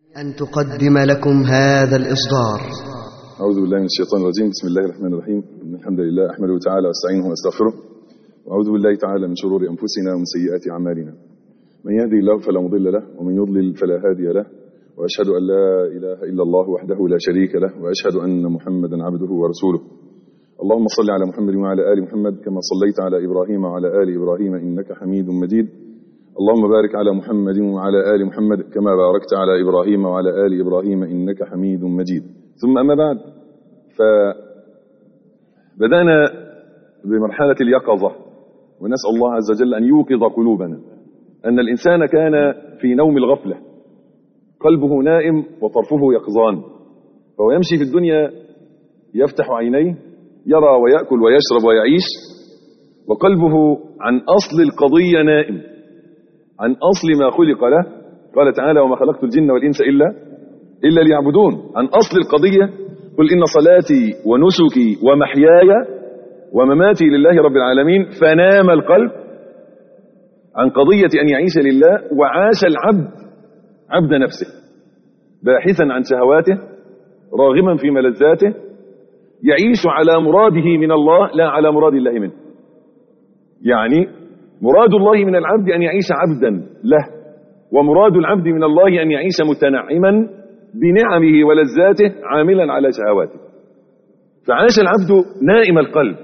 أن تقدم لكم هذا الإصدار أعوذ بالله من الشيطان الرجيم بسم الله الرحمن الرحيم إن الحمد لله أحمده تعالى واستعينه واستغفره وأعوذ بالله تعالى من شرور أنفسنا ومن سيئات أعمالنا من يهدي الله فلا مضل له ومن يضلل فلا هادي له وأشهد أن لا إله إلا الله وحده لا شريك له وأشهد أن محمدا عبده ورسوله اللهم صل على محمد وعلى آل محمد كما صليت على إبراهيم وعلى آل إبراهيم إنك حميد مجيد اللهم بارك على محمد وعلى آل محمد كما باركت على إبراهيم وعلى آل إبراهيم إنك حميد مجيد ثم أما بعد فبدأنا بمرحلة اليقظة ونسأل الله عز وجل أن يوقظ قلوبنا أن الإنسان كان في نوم الغفلة قلبه نائم وطرفه يقظان فهو يمشي في الدنيا يفتح عينيه يرى ويأكل ويشرب ويعيش وقلبه عن أصل القضية نائم عن أصل ما خلق له قال تعالى وما خلقت الجن والإنس إلا إلا ليعبدون عن أصل القضية قل إن صلاتي ونسكي ومحياي ومماتي لله رب العالمين فنام القلب عن قضية أن يعيش لله وعاش العبد عبد نفسه باحثا عن شهواته راغما في ملذاته يعيش على مراده من الله لا على مراد الله منه يعني مراد الله من العبد أن يعيش عبدا له ومراد العبد من الله أن يعيش متنعما بنعمه ولذاته عاملا على شهواته فعاش العبد نائم القلب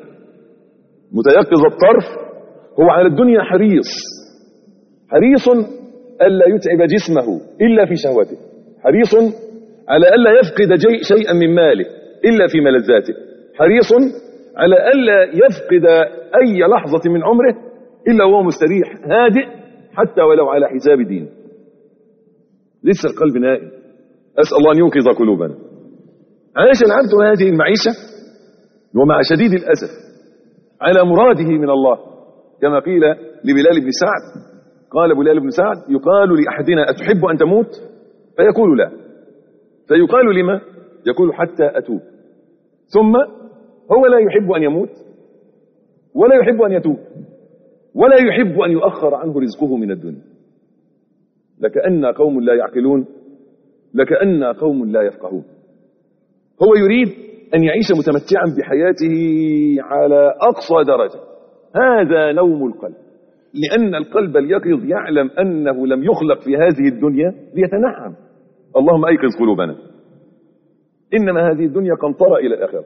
متيقظ الطرف هو على الدنيا حريص حريص ألا يتعب جسمه إلا في شهوته حريص على ألا يفقد شيئا من ماله إلا في ملذاته حريص على ألا يفقد أي لحظة من عمره إلا وهو مستريح هادئ حتى ولو على حساب دينه لسه القلب نائم أسأل الله أن يوقظ قلوبنا عاش العبد هذه المعيشة ومع شديد الأسف على مراده من الله كما قيل لبلال بن سعد قال بلال بن سعد يقال لأحدنا أتحب أن تموت فيقول لا فيقال لما يقول حتى أتوب ثم هو لا يحب أن يموت ولا يحب أن يتوب ولا يحب أن يؤخر عنه رزقه من الدنيا لكأن قوم لا يعقلون لكأن قوم لا يفقهون هو يريد أن يعيش متمتعا بحياته على أقصى درجة هذا نوم القلب لأن القلب اليقظ يعلم أنه لم يخلق في هذه الدنيا ليتنعم اللهم أيقظ قلوبنا إنما هذه الدنيا قنطرة إلى الآخرة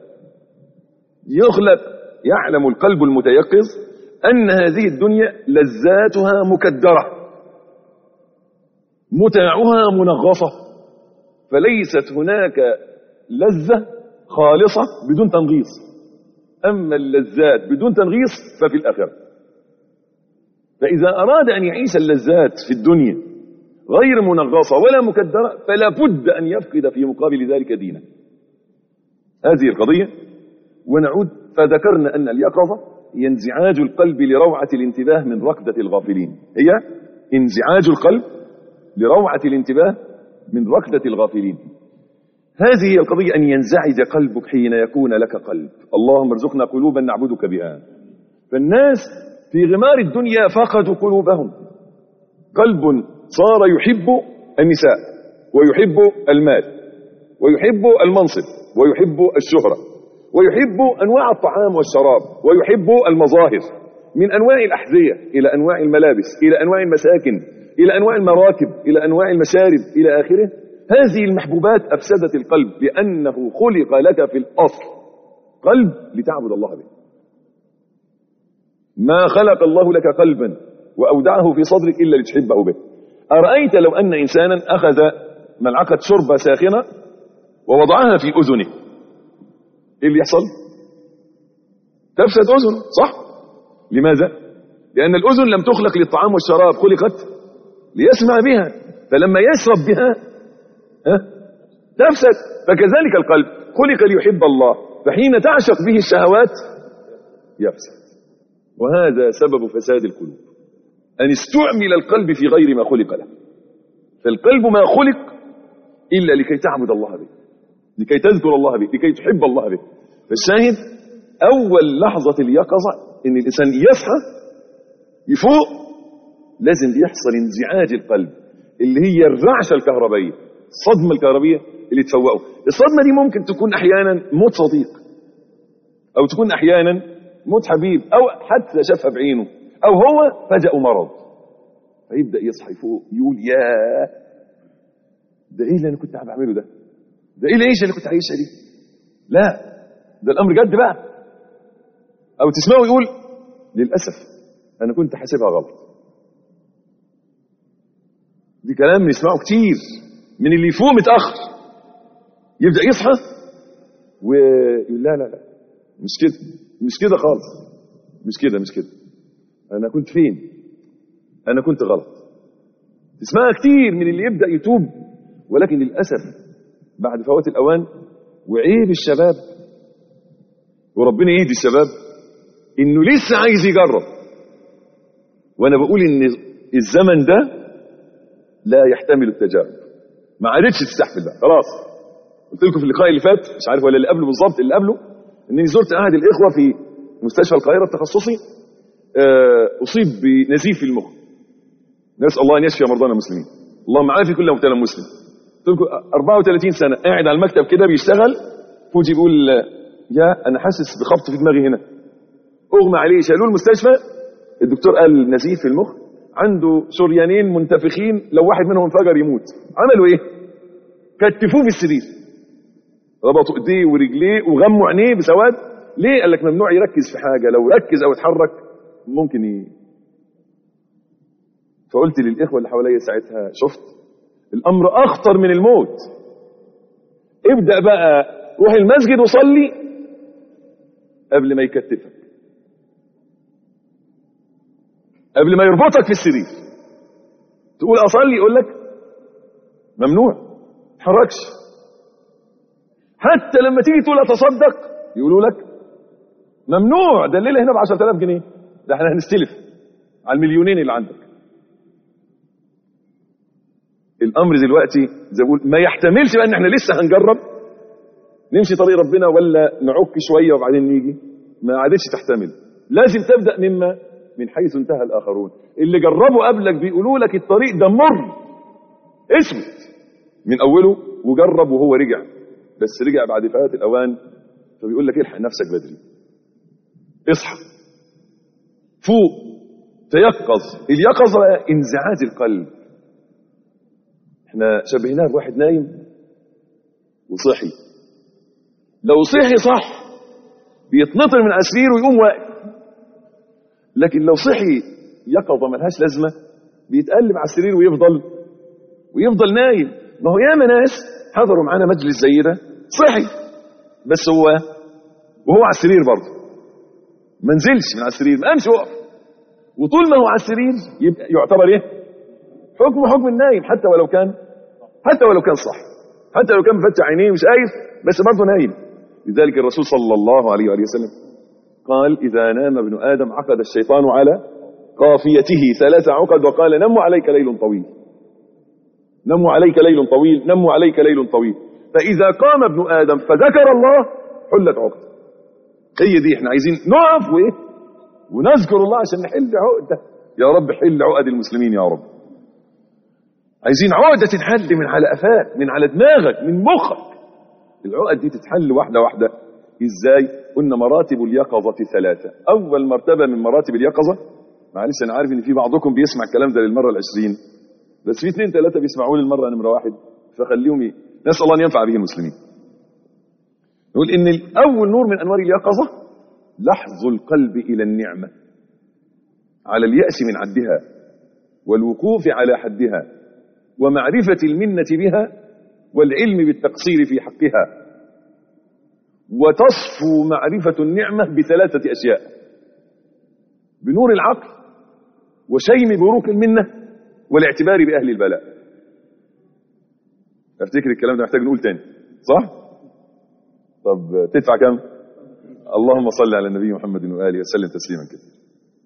يخلق يعلم القلب المتيقظ أن هذه الدنيا لذاتها مكدرة متاعها منغصة فليست هناك لذة خالصة بدون تنغيص أما اللذات بدون تنغيص ففي الآخرة فإذا أراد أن يعيش اللذات في الدنيا غير منغصة ولا مكدرة فلا بد أن يفقد في مقابل ذلك دينه هذه القضية ونعود فذكرنا أن اليقظة هي انزعاج القلب لروعة الانتباه من ركضة الغافلين هي انزعاج القلب لروعة الانتباه من ركضة الغافلين هذه هي القضية أن ينزعج قلبك حين يكون لك قلب اللهم ارزقنا قلوبا نعبدك بها فالناس في غمار الدنيا فقدوا قلوبهم قلب صار يحب النساء ويحب المال ويحب المنصب ويحب الشهرة ويحب أنواع الطعام والشراب ويحب المظاهر من أنواع الأحذية إلى أنواع الملابس إلى أنواع المساكن إلى أنواع المراكب إلى أنواع المشارب إلى آخره هذه المحبوبات أفسدت القلب لأنه خلق لك في الأصل قلب لتعبد الله به ما خلق الله لك قلبا وأودعه في صدرك إلا لتحبه به أرأيت لو أن إنسانا أخذ ملعقة شربة ساخنة ووضعها في أذنه إيه اللي يحصل تفسد أذنه صح لماذا لأن الأذن لم تخلق للطعام والشراب خلقت ليسمع بها فلما يشرب بها ها تفسد فكذلك القلب خلق ليحب الله فحين تعشق به الشهوات يفسد وهذا سبب فساد القلوب أن استعمل القلب في غير ما خلق له فالقلب ما خلق إلا لكي تعبد الله به لكي تذكر الله به لكي تحب الله به فالشاهد أول لحظة اليقظة إن الإنسان يصحى يفوق لازم يحصل انزعاج القلب اللي هي الرعشة الكهربائية الصدمه الكهربيه اللي تفوقه الصدمه دي ممكن تكون احيانا موت صديق او تكون احيانا موت حبيب او حتى شافها بعينه او هو فجأه مرض فيبدا يصحى فوق يقول يا ده ايه اللي انا كنت عم بعمله ده ده ايه العيشه اللي كنت عايشها دي لا ده الامر جد بقى او تسمعه يقول للاسف انا كنت حاسبها غلط دي كلام نسمعه كتير من اللي يفوق متاخر يبدا يصحى ويقول لا لا لا مش كده مش كده خالص مش كده مش كده انا كنت فين انا كنت غلط تسمعها كتير من اللي يبدا يتوب ولكن للاسف بعد فوات الاوان وعيب الشباب وربنا يهدي الشباب انه لسه عايز يجرب وانا بقول ان الزمن ده لا يحتمل التجارب ما عادتش تستحمل بقى خلاص قلت لكم في اللقاء اللي فات مش عارف ولا اللي قبله بالظبط اللي قبله انني زرت احد الاخوه في مستشفى القاهره التخصصي اصيب بنزيف في المخ نسال الله ان يشفي مرضانا المسلمين اللهم عافي كل مبتلى مسلم قلت لكم 34 سنه قاعد على المكتب كده بيشتغل فوجي بيقول يا انا حاسس بخبط في دماغي هنا اغمى عليه شالوه المستشفى الدكتور قال نزيف في المخ عنده شريانين منتفخين لو واحد منهم انفجر يموت عملوا ايه كتفوه في السرير ربطوا ايديه ورجليه وغموا عينيه بسواد ليه قال لك ممنوع يركز في حاجه لو ركز او اتحرك ممكن ي... فقلت للاخوه اللي حواليا ساعتها شفت الامر اخطر من الموت ابدا بقى روح المسجد وصلي قبل ما يكتفك قبل ما يربطك في السرير تقول اصلي يقول لك ممنوع تحركش حتى لما تيجي تقول اتصدق يقولوا لك ممنوع ده الليله هنا ب 10000 جنيه ده احنا هنستلف على المليونين اللي عندك الامر دلوقتي زي بقول ما يحتملش بقى ان احنا لسه هنجرب نمشي طريق ربنا ولا نعك شويه وبعدين نيجي ما عادتش تحتمل لازم تبدا مما من حيث انتهى الاخرون اللي جربوا قبلك بيقولوا لك الطريق ده مر اسود من اوله وجرب وهو رجع بس رجع بعد فوات الاوان فبيقول لك الحق نفسك بدري اصحى فوق تيقظ اليقظه انزعاج القلب احنا شبهناه بواحد نايم وصحي لو صحي صح بيتنطر من اسرير ويقوم واقف لكن لو صحي يقظه ملهاش لازمه بيتقلب على السرير ويفضل ويفضل نايم ما هو ياما ناس حضروا معانا مجلس زي ده صحي بس هو وهو على السرير برضه ما نزلش من على السرير ما قامش وقف وطول ما هو على السرير يبقى يعتبر ايه حكمه حكم النايم حتى ولو كان حتى ولو كان صح حتى لو كان مفتح عينيه مش قايف بس برضه نايم لذلك الرسول صلى الله عليه وآله وسلم قال إذا نام ابن آدم عقد الشيطان على قافيته ثلاث عقد وقال نم عليك ليل طويل نم عليك ليل طويل نم عليك ليل طويل فإذا قام ابن آدم فذكر الله حلت عقد هي دي احنا عايزين نقف وايه ونذكر الله عشان نحل عقده يا رب حل عقد المسلمين يا رب عايزين عقدة تتحل من على قفاك من على دماغك من مخك العقد دي تتحل واحدة واحدة ازاي قلنا مراتب اليقظة ثلاثة اول مرتبة من مراتب اليقظة معلش انا عارف ان في بعضكم بيسمع الكلام ده للمرة العشرين بس في اثنين ثلاثة بيسمعوه للمرة نمرة واحد فخليهم ي... نسأل الله ان ينفع به المسلمين نقول ان اول نور من انوار اليقظة لحظ القلب الى النعمة على اليأس من عدها والوقوف على حدها ومعرفة المنة بها والعلم بالتقصير في حقها وتصفو معرفة النعمة بثلاثة أشياء بنور العقل وشيم بروق المنة والاعتبار بأهل البلاء افتكر الكلام ده محتاج نقول تاني صح؟ طب تدفع كم؟ اللهم صل على النبي محمد وآله وسلم تسليما كثيرا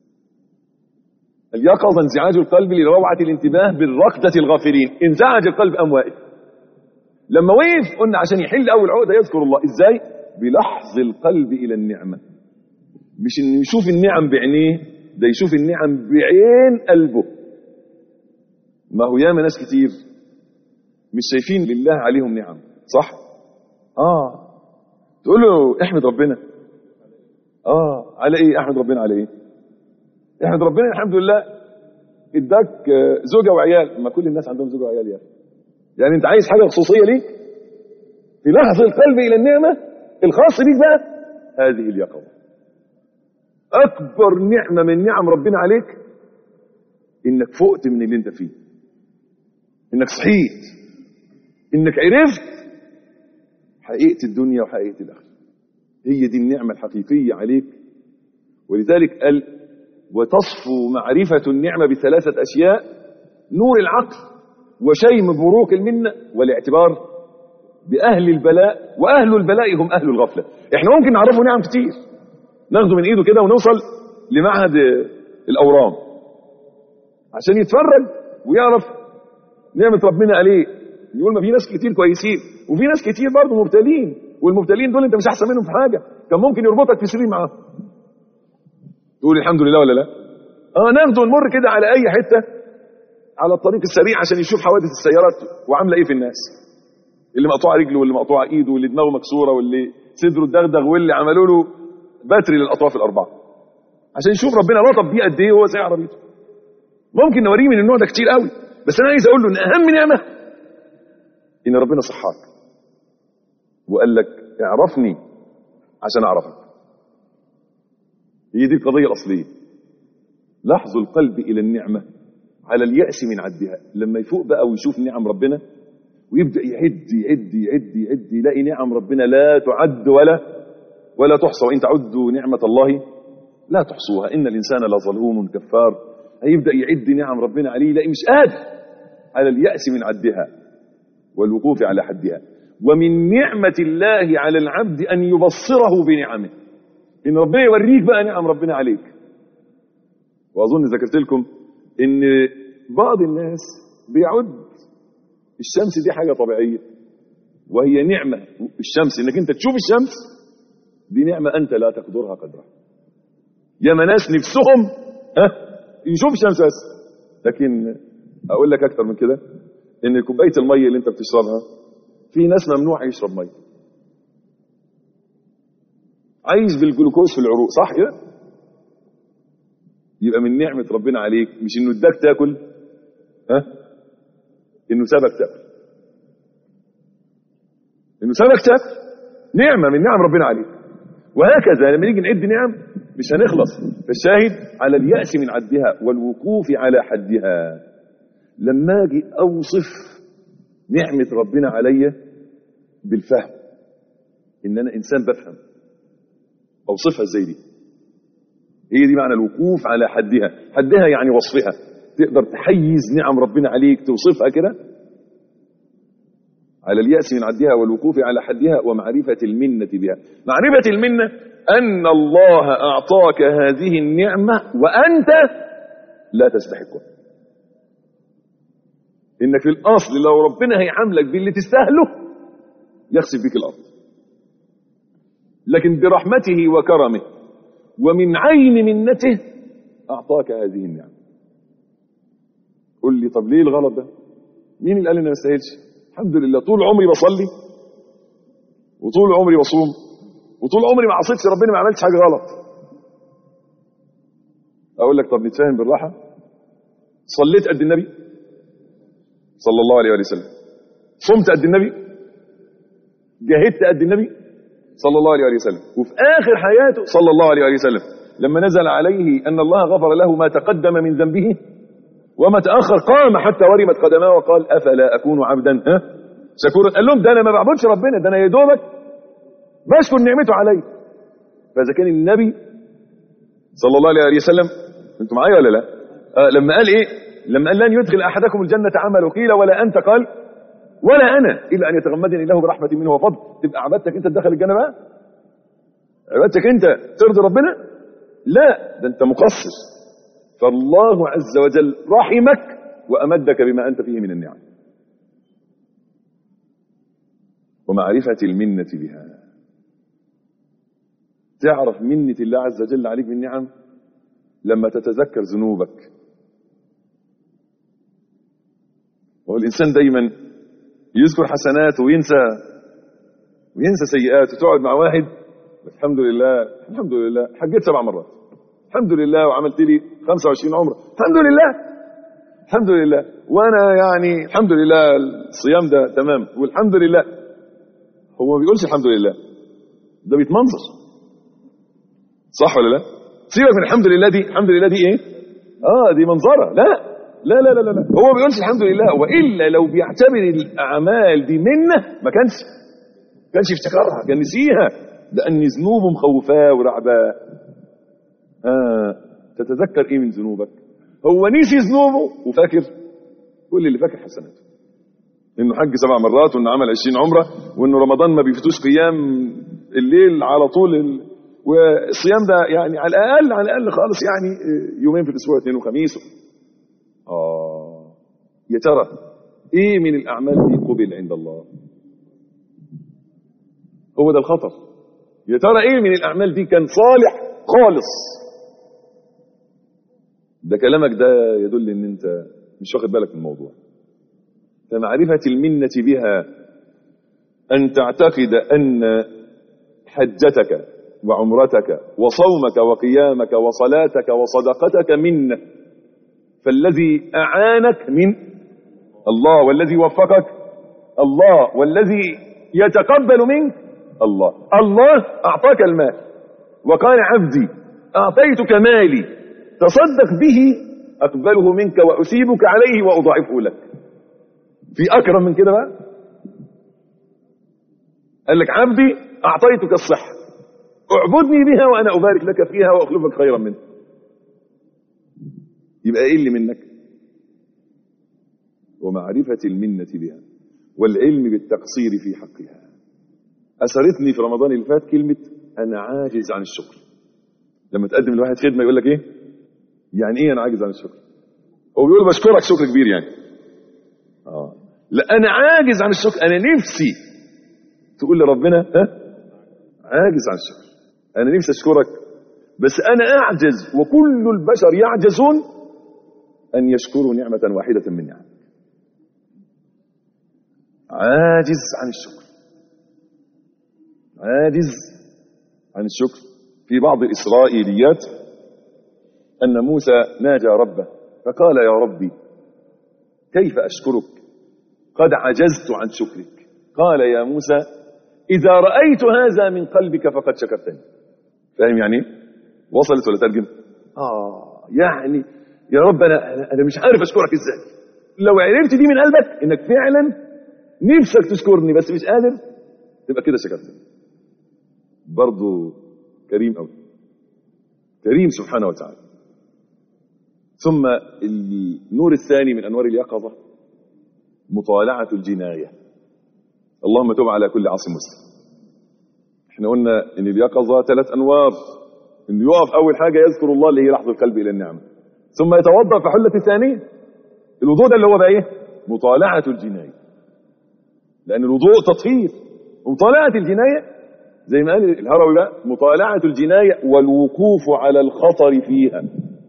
اليقظة انزعاج القلب لروعة الانتباه بالركضة الغافلين انزعج القلب أم واقف لما وقف قلنا عشان يحل أول عقدة يذكر الله إزاي بلحظ القلب إلى النعمة مش إنه يشوف النعم بعينيه ده يشوف النعم بعين قلبه ما هو ياما ناس كتير مش شايفين لله عليهم نعم صح اه تقول له احمد ربنا اه على ايه احمد ربنا على ايه احمد ربنا الحمد لله اداك آه، زوجه وعيال ما كل الناس عندهم زوجه وعيال يا أخي. يعني انت عايز حاجه خصوصيه ليك في لحظه القلب الى النعمه الخاص بيك بقى هذه اليقظه اكبر نعمه من نعم ربنا عليك انك فقت من اللي انت فيه انك صحيت انك عرفت حقيقه الدنيا وحقيقه الاخره هي دي النعمه الحقيقيه عليك ولذلك قال وتصفو معرفه النعمه بثلاثه اشياء نور العقل وشيم بروق المنه والاعتبار باهل البلاء واهل البلاء هم اهل الغفله احنا ممكن نعرفه نعم كتير ناخده من ايده كده ونوصل لمعهد الاورام عشان يتفرج ويعرف نعمه ربنا عليه يقول ما في ناس كتير كويسين وفي ناس كتير برضه مبتلين والمبتلين دول انت مش احسن منهم في حاجه كان ممكن يربطك في سرير معاهم تقول الحمد لله ولا لا اه ناخده ونمر كده على اي حته على الطريق السريع عشان يشوف حوادث السيارات وعامله ايه في الناس اللي مقطوعه رجله واللي مقطوعه ايده واللي دماغه مكسوره واللي صدره اتدغدغ واللي عملوا له باتري للاطراف الاربعه عشان يشوف ربنا لطف بيه قد ايه وهو سايق عربيته ممكن نوريه من النوع ده كتير قوي بس انا عايز اقول له ان اهم نعمه ان ربنا صحاك وقال لك اعرفني عشان اعرفك هي دي القضيه الاصليه لحظ القلب الى النعمه على الياس من عدها لما يفوق بقى ويشوف نعم ربنا ويبدا يعد يعد يعد يعد يلاقي نعم ربنا لا تعد ولا ولا تحصى وان تعدوا نعمه الله لا تحصوها ان الانسان لظلوم كفار هيبدا يعد نعم ربنا عليه يلاقي مش قادر على الياس من عدها والوقوف على حدها ومن نعمه الله على العبد ان يبصره بنعمه ان ربنا يوريك بقى نعم ربنا عليك واظن ذكرت لكم ان بعض الناس بيعد الشمس دي حاجه طبيعيه وهي نعمه الشمس انك انت تشوف الشمس دي نعمه انت لا تقدرها قدرها ياما ناس نفسهم ها يشوف الشمس بس لكن اقول لك اكتر من كده ان كوبايه الميه اللي انت بتشربها في ناس ممنوع يشرب ميه عايش بالجلوكوز في العروق صح كده يبقى من نعمه ربنا عليك مش انه اداك تاكل ها انه سابك تاكل انه سابك تاكل نعمه من نعم ربنا عليك وهكذا لما نيجي نعد نعم مش هنخلص فالشاهد على اليأس من عدها والوقوف على حدها لما اجي اوصف نعمة ربنا عليا بالفهم ان انا انسان بفهم اوصفها ازاي دي هي دي معنى الوقوف على حدها حدها يعني وصفها تقدر تحيز نعم ربنا عليك توصفها كده على اليأس من عدها والوقوف على حدها ومعرفة المنة بها معرفة المنة أن الله أعطاك هذه النعمة وأنت لا تستحقها إنك في الأصل لو ربنا هيعاملك باللي تستاهله يخسف بك الأرض لكن برحمته وكرمه ومن عين منته أعطاك هذه النعمة قل لي طب ليه الغلط ده مين اللي قال إن ما استاهلش الحمد لله طول عمري بصلي وطول عمري بصوم وطول عمري ما عصيتش ربنا ما عملتش حاجه غلط اقول لك طب نتفاهم بالراحه صليت قد النبي صلى الله عليه وسلم صمت قد النبي جاهدت قد النبي صلى الله عليه وسلم وفي اخر حياته صلى الله عليه وسلم لما نزل عليه ان الله غفر له ما تقدم من ذنبه وما تاخر قام حتى ورمت قدماه وقال افلا اكون عبدا ها شكورا قال لهم ده انا ما بعبدش ربنا ده انا يا دوبك بشكر نعمته علي فاذا كان النبي صلى الله عليه وسلم انتوا معايا ولا لا آه لما قال ايه لما قال لن يدخل احدكم الجنه عمله قيل ولا انت قال ولا انا الا ان يتغمدني الله برحمه منه وفضل تبقى عبادتك انت تدخل الجنه بقى عبادتك انت ترضي ربنا لا ده انت مقصر فالله عز وجل رحمك وامدك بما انت فيه من النعم ومعرفه المنه بها تعرف منة الله عز وجل عليك بالنعم لما تتذكر ذنوبك هو الإنسان دايما يذكر حسناته وينسى وينسى سيئاته تقعد مع واحد الحمد لله الحمد لله حجيت سبع مرات الحمد لله وعملت لي 25 عمره الحمد لله الحمد لله وانا يعني الحمد لله الصيام ده تمام والحمد لله هو ما بيقولش الحمد لله ده بيتمنظر صح ولا لا سيبك من الحمد لله دي الحمد لله دي ايه اه دي منظره لا لا لا لا لا, لا. هو ما بيقولش الحمد لله والا لو بيعتبر الاعمال دي منه ما كانش ما كانش يفتكرها كان نسيها لان ذنوبه مخوفاه ورعباه آه تتذكر ايه من ذنوبك هو نسي ذنوبه وفاكر كل اللي فاكر حسناته انه حج سبع مرات وانه عمل 20 عمره وانه رمضان ما بيفوتوش قيام الليل على طول ال... والصيام ده يعني على الاقل على الاقل خالص يعني يومين في الاسبوع اثنين وخميس اه يا ترى ايه من الاعمال دي قبل عند الله هو ده الخطر يا ترى ايه من الاعمال دي كان صالح خالص ده كلامك ده يدل ان انت مش واخد بالك من الموضوع فمعرفة المنة بها أن تعتقد أن حجتك وعمرتك وصومك وقيامك وصلاتك وصدقتك منة فالذي أعانك من الله والذي وفقك الله والذي يتقبل منك الله الله أعطاك المال وقال عبدي أعطيتك مالي تصدق به أقبله منك وأسيبك عليه وأضاعفه لك في أكرم من كده بقى قال لك عبدي أعطيتك الصحة اعبدني بها وأنا أبارك لك فيها وأخلفك خيرا منها يبقى إيه اللي منك ومعرفة المنة بها والعلم بالتقصير في حقها أسرتني في رمضان اللي فات كلمة أنا عاجز عن الشكر لما تقدم لواحد خدمة يقول لك إيه يعني إيه أنا عاجز عن الشكر هو بيقول بشكرك شكر كبير يعني آه. لا أنا عاجز عن الشكر أنا نفسي تقول لربنا ها عاجز عن الشكر أنا نفسي أشكرك بس أنا أعجز وكل البشر يعجزون أن يشكروا نعمة واحدة من نعم عاجز عن الشكر عاجز عن الشكر في بعض الإسرائيليات أن موسى ناجى ربه فقال يا ربي كيف أشكرك قد عجزت عن شكرك قال يا موسى إذا رأيت هذا من قلبك فقد شكرتني فاهم يعني وصلت ولا ترجم آه يعني يا رب أنا, أنا مش عارف أشكرك إزاي لو عرفت دي من قلبك إنك فعلا نفسك تشكرني بس مش قادر تبقى كده شكرتني برضو كريم أوي كريم سبحانه وتعالى ثم النور الثاني من أنوار اليقظة مطالعة الجناية اللهم تب على كل عاصي مسلم احنا قلنا ان اليقظة ثلاث أنوار انه يقف أول حاجة يذكر الله اللي هي لحظة القلب إلى النعمة ثم يتوضأ في حلة الثانية الوضوء ده اللي هو بقى ايه مطالعة الجناية لأن الوضوء تطهير ومطالعة الجناية زي ما قال الهروي بقى مطالعة الجناية والوقوف على الخطر فيها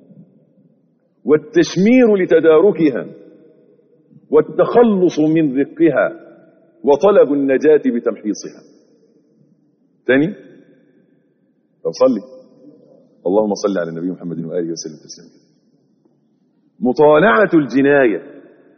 والتشمير لتداركها والتخلص من رقها وطلب النجاة بتمحيصها تاني طب صلي اللهم صل على النبي محمد وآله وسلم تسليما مطالعة الجناية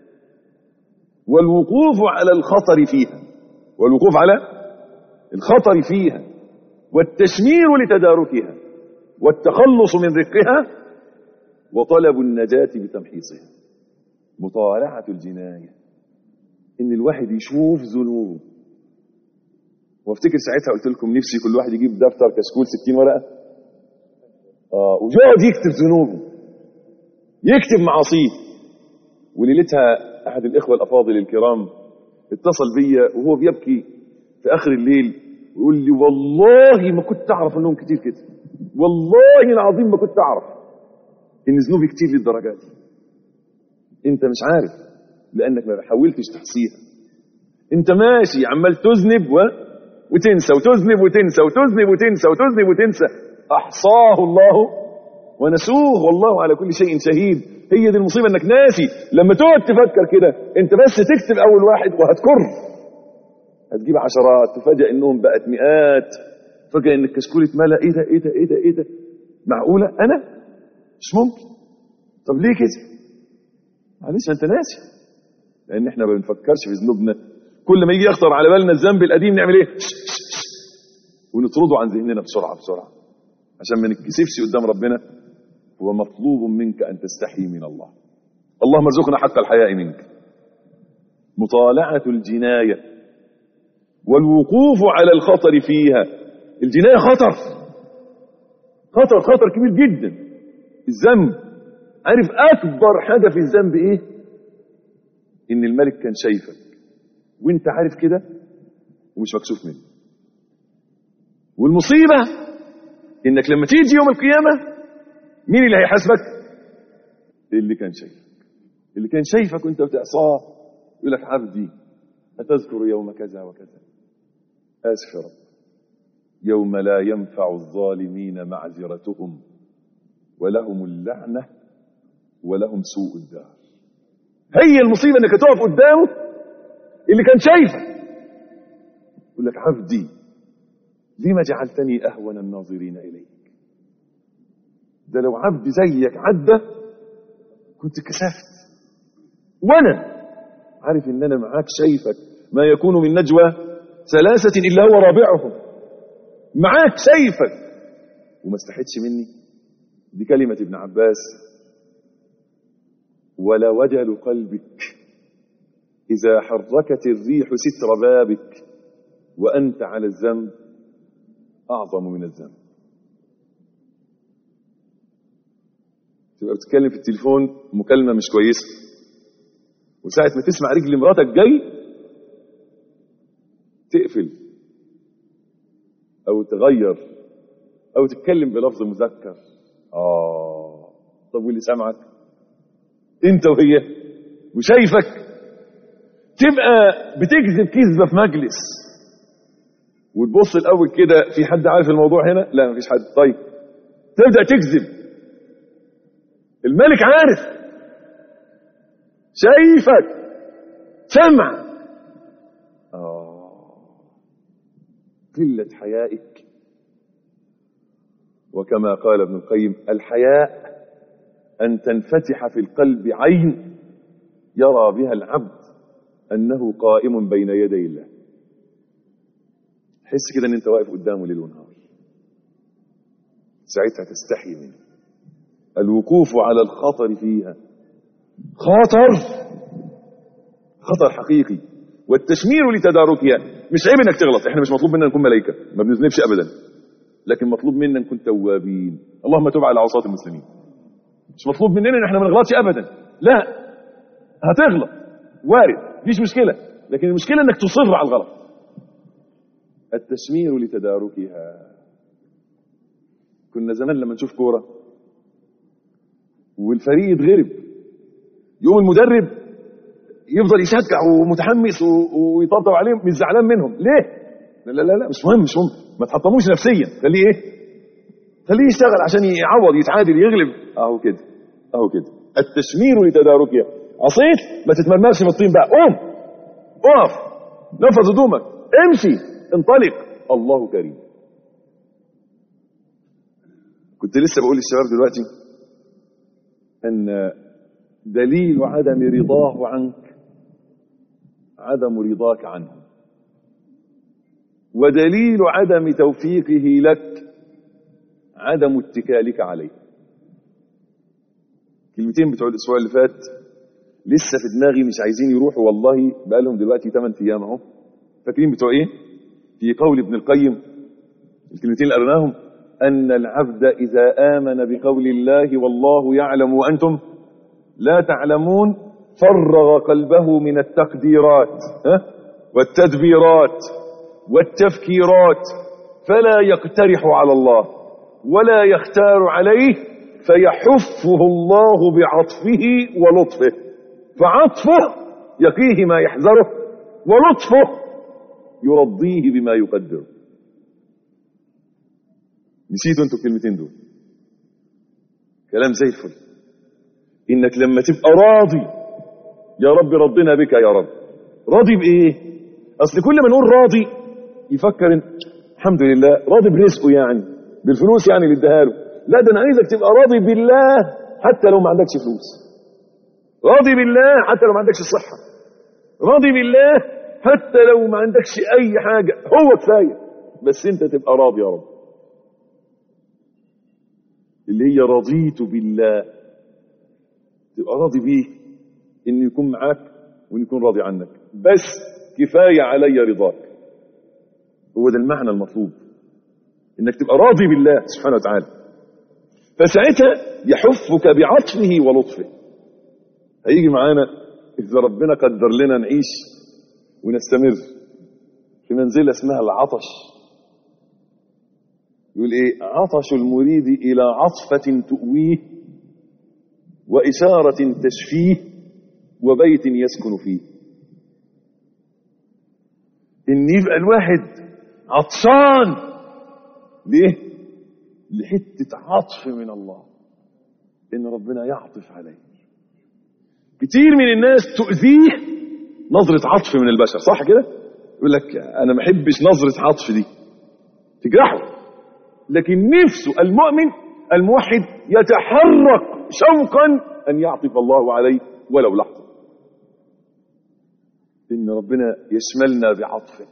والوقوف على الخطر فيها والوقوف على الخطر فيها والتشمير لتداركها والتخلص من رقها وطلب النجاة بتمحيصها مطالعة الجناية إن الواحد يشوف ذنوبه وافتكر ساعتها قلت لكم نفسي كل واحد يجيب دفتر كشكول 60 ورقة آه ويقعد يكتب ذنوبه يكتب معاصيه وليلتها أحد الإخوة الأفاضل الكرام اتصل بيا وهو بيبكي في آخر الليل ويقول لي والله ما كنت أعرف أنهم كتير كده والله العظيم ما كنت أعرف إن ذنوبي كتير للدرجات دي أنت مش عارف لأنك ما حاولتش تحصيها أنت ماشي عمال تذنب و... وتنسى وتذنب وتنسى وتذنب وتنسى وتذنب وتنسى أحصاه الله ونسوه والله على كل شيء شهيد هي دي المصيبه انك ناسي لما تقعد تفكر كده انت بس تكتب اول واحد وهتكر هتجيب عشرات تفاجئ انهم بقت مئات فجأة ان الكشكول اتملى ايه ده ايه ده ايه ده ايه ده معقوله انا مش ممكن طب ليه كده معلش انت ناسي لان احنا ما بنفكرش في ذنوبنا كل ما يجي يخطر على بالنا الذنب القديم نعمل ايه ونطرده عن ذهننا بسرعه بسرعه عشان ما نتكسفش قدام ربنا هو مطلوب منك ان تستحي من الله اللهم ارزقنا حق الحياء منك مطالعه الجنايه والوقوف على الخطر فيها الجنايه خطر خطر خطر كبير جدا الذنب عارف اكبر حاجه في الذنب ايه ان الملك كان شايفك وانت عارف كده ومش مكسوف منه والمصيبه انك لما تيجي يوم القيامه مين اللي هيحاسبك اللي كان شايفك اللي كان شايفك وانت بتعصاه يقول لك عبدي أتذكر يوم كذا وكذا آسف يا رب يوم لا ينفع الظالمين معذرتهم ولهم اللعنة ولهم سوء الدار هي المصيبة انك تقف قدامه اللي كان شايفك يقول لك عبدي لما جعلتني أهون الناظرين إليك ده لو عبد زيك عدى كنت كسفت وانا عارف ان انا معاك شايفك ما يكون من نجوى ثلاثة الا هو رابعهم معاك شايفك وما استحدش مني دي كلمة ابن عباس ولا وجل قلبك إذا حركت الريح ستر بابك وأنت على الذنب أعظم من الذنب تبقى بتتكلم في التليفون مكالمة مش كويسة وساعة ما تسمع رجل مراتك جاي تقفل أو تغير أو تتكلم بلفظ مذكر آه طب واللي سامعك أنت وهي وشايفك تبقى بتكذب كذبة في مجلس وتبص الأول كده في حد عارف الموضوع هنا لا مفيش حد طيب تبدأ تكذب الملك عارف شايفك سمع آه. قلة حيائك وكما قال ابن القيم الحياء أن تنفتح في القلب عين يرى بها العبد أنه قائم بين يدي الله حس كده أن أنت واقف قدامه ليل ونهار ساعتها تستحي منه الوقوف على الخطر فيها خطر خطر حقيقي والتشمير لتداركها مش عيب انك تغلط احنا مش مطلوب منا نكون ملائكه ما بنذنبش ابدا لكن مطلوب منا نكون توابين اللهم تب على عصاة المسلمين مش مطلوب مننا ان احنا ما نغلطش ابدا لا هتغلط وارد مفيش مشكله لكن المشكله انك تصر على الغلط التشمير لتداركها كنا زمان لما نشوف كوره والفريق يتغلب يقوم المدرب يفضل يشجع ومتحمس ويطبطب عليهم مش زعلان منهم ليه لا لا لا, لا مش مهم مش مهم ما تحطموش نفسيا خليه ايه خليه يشتغل عشان يعوض يتعادل يغلب اهو كده اهو كده التشمير لتداركها عصيت ما تتمرمغش من الطين بقى قوم اقف نفذ هدومك امشي انطلق الله كريم كنت لسه بقول للشباب دلوقتي أن دليل عدم رضاه عنك عدم رضاك عنه ودليل عدم توفيقه لك عدم اتكالك عليه كلمتين بتوع الاسبوع اللي فات لسه في دماغي مش عايزين يروحوا والله بقالهم دلوقتي 8 ايام اهو فاكرين بتوع ايه في قول ابن القيم الكلمتين اللي قريناهم ان العبد اذا امن بقول الله والله يعلم وانتم لا تعلمون فرغ قلبه من التقديرات والتدبيرات والتفكيرات فلا يقترح على الله ولا يختار عليه فيحفه الله بعطفه ولطفه فعطفه يقيه ما يحذره ولطفه يرضيه بما يقدره نسيتوا انتوا الكلمتين دول كلام زي الفل انك لما تبقى راضي يا رب رضنا بك يا رب راضي بايه اصل كل ما نقول راضي يفكر إن الحمد لله راضي برزقه يعني بالفلوس يعني اللي اداها له لا ده انا عايزك تبقى راضي بالله حتى لو ما عندكش فلوس راضي بالله حتى لو ما عندكش صحه راضي بالله حتى لو ما عندكش اي حاجه هو كفايه بس انت تبقى راضي يا رب اللي هي رضيت بالله تبقى راضي بيه انه يكون معاك وان يكون راضي عنك بس كفايه علي رضاك هو ده المعنى المطلوب انك تبقى راضي بالله سبحانه وتعالى فساعتها يحفك بعطفه ولطفه هيجي معانا اذا ربنا قدر لنا نعيش ونستمر في منزله اسمها العطش يقول ايه عطش المريد الى عطفه تؤويه واشاره تشفيه وبيت يسكن فيه ان يبقى الواحد عطشان ليه لحته عطف من الله ان ربنا يعطف عليه كتير من الناس تؤذيه نظرة عطف من البشر صح كده يقول لك انا ما احبش نظرة عطف دي تجرحه لكن نفسه المؤمن الموحد يتحرك شوقا ان يعطف الله عليه ولو لحظة ان ربنا يشملنا بعطفه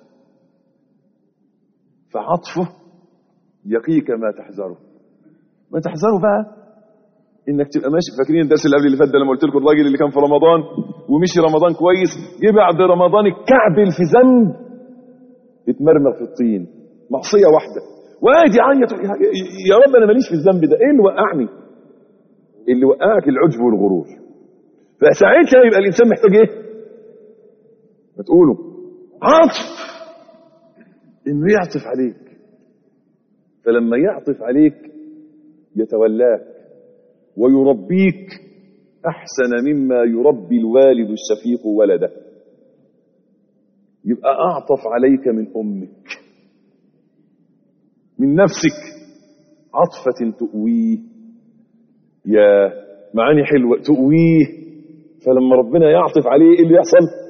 فعطفه يقيك ما تحذره ما تحذره بقى انك تبقى ماشي فاكرين الدرس اللي قبل اللي فات ده لما قلت لكم الراجل اللي كان في رمضان ومشي رمضان كويس جه بعد رمضان الكعبل في ذنب اتمرمغ في الطين معصيه واحده وقاعد يعيط يا رب انا ماليش في الذنب ده ايه اللي وقعني اللي وقعك العجب والغرور فساعتها يبقى الانسان محتاج ايه ما تقوله عطف انه يعطف عليك فلما يعطف عليك يتولاك ويربيك احسن مما يربي الوالد الشفيق ولده يبقى اعطف عليك من امك من نفسك عطفة تؤويه يا معاني حلوة تؤويه فلما ربنا يعطف عليه ايه اللي يحصل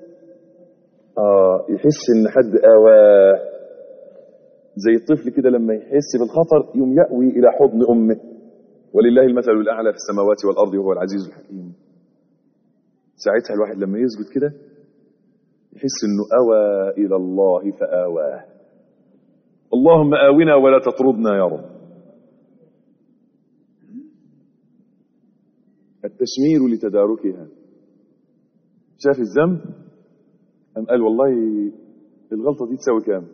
اه يحس ان حد اواه زي الطفل كده لما يحس بالخطر يوم يأوي الى حضن امه ولله المثل الاعلى في السماوات والارض وهو العزيز الحكيم ساعتها الواحد لما يسجد كده يحس انه اوى الى الله فاواه اللهم آونا ولا تطردنا يا رب التشمير لتداركها شاف الذنب أم قال والله الغلطة دي تساوي كام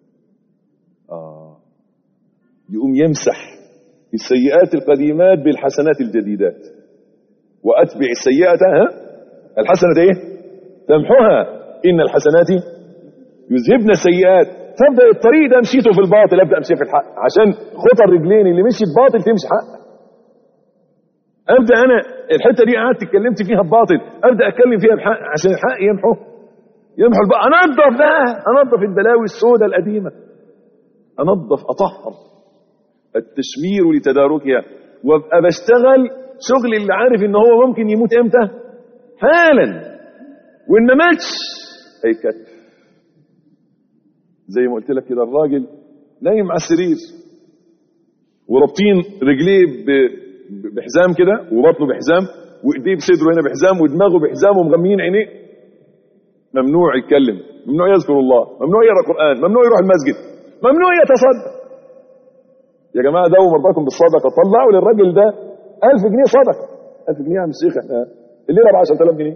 آه يقوم يمسح السيئات القديمات بالحسنات الجديدات وأتبع السيئة ها الحسنة ايه تمحوها إن الحسنات يذهبن السيئات فابدا الطريق ده مشيته في الباطل ابدا امشي في الحق عشان خطى الرجلين اللي مشيت باطل تمشي حق ابدا انا الحته دي قعدت اتكلمت فيها بباطل ابدا اتكلم فيها بحق عشان الحق يمحو يمحو الباطل انظف ده انظف البلاوي السوداء القديمه انظف اطهر التشمير لتداركها وابقى بشتغل شغل اللي عارف ان هو ممكن يموت امتى حالا وان ما ماتش هيكتف زي ما قلت لك كده الراجل نايم على السرير ورابطين رجليه بحزام كده وبطنه بحزام وايديه بصدره هنا بحزام ودماغه بحزام ومغميين عينيه ممنوع يتكلم ممنوع يذكر الله ممنوع يقرا قران ممنوع يروح المسجد ممنوع يتصدق يا جماعه داووا مرضاكم بالصدقه طلعوا للراجل ده 1000 جنيه صدقه 1000 جنيه يا عم الشيخ احنا الليله ب 10000 جنيه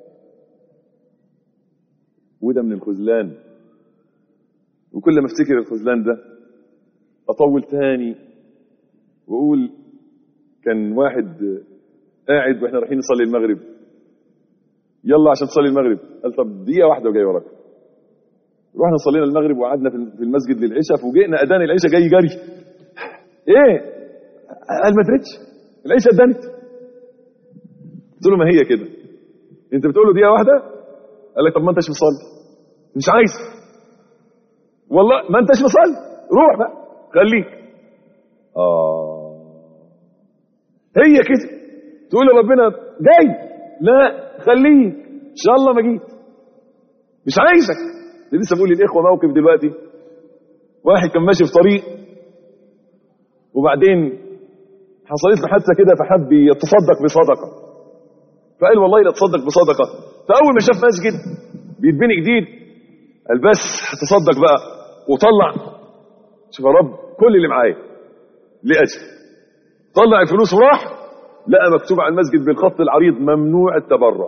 وده من الخذلان وكل ما افتكر الخذلان ده اطول تاني واقول كان واحد قاعد واحنا رايحين نصلي المغرب يلا عشان تصلي المغرب قال طب دقيقه واحده وجاي وراك رحنا صلينا المغرب وقعدنا في المسجد للعشاء فوجئنا اذان العشاء جاي جري ايه قال ما درتش العشاء اتدنت قلت له ما هي كده انت بتقول له دقيقه واحده قال لك طب ما انتش مصلي مش عايز والله ما انتش مصلي روح بقى خليك اه هي كده تقول لربنا جاي لا خليك ان شاء الله ما جيت مش عايزك لسه بقول للاخوه موقف دلوقتي واحد كان ماشي في طريق وبعدين حصلت له حادثه كده فحب يتصدق بصدقه فقال والله لا اتصدق بصدقه فاول ما شاف مسجد بيتبني جديد قال بس هتصدق بقى وطلع شوف يا رب كل اللي معايا لاجل طلع الفلوس وراح لقى مكتوب على المسجد بالخط العريض ممنوع التبرع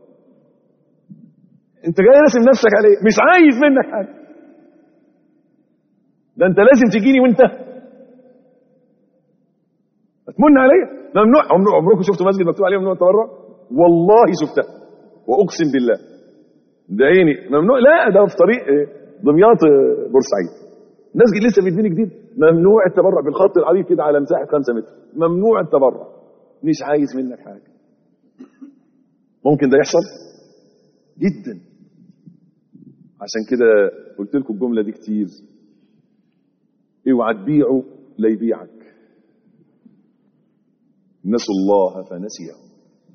انت جاي راسم نفسك عليه مش عايز منك حاجه ده انت لازم تجيني وانت هتمن عليا ممنوع عمر- عمركم شفتوا مسجد مكتوب عليه ممنوع التبرع والله شفتها واقسم بالله ده عيني ممنوع لا ده في طريق اه، دمياط اه، بورسعيد مسجد لسه بيتبني جديد ممنوع التبرع بالخط العريض كده على مساحه 5 متر ممنوع التبرع مش عايز منك حاجه ممكن ده يحصل جدا عشان كده قلت لكم الجمله دي كتير اوعى تبيعه لا يبيعك نسوا الله فنسيهم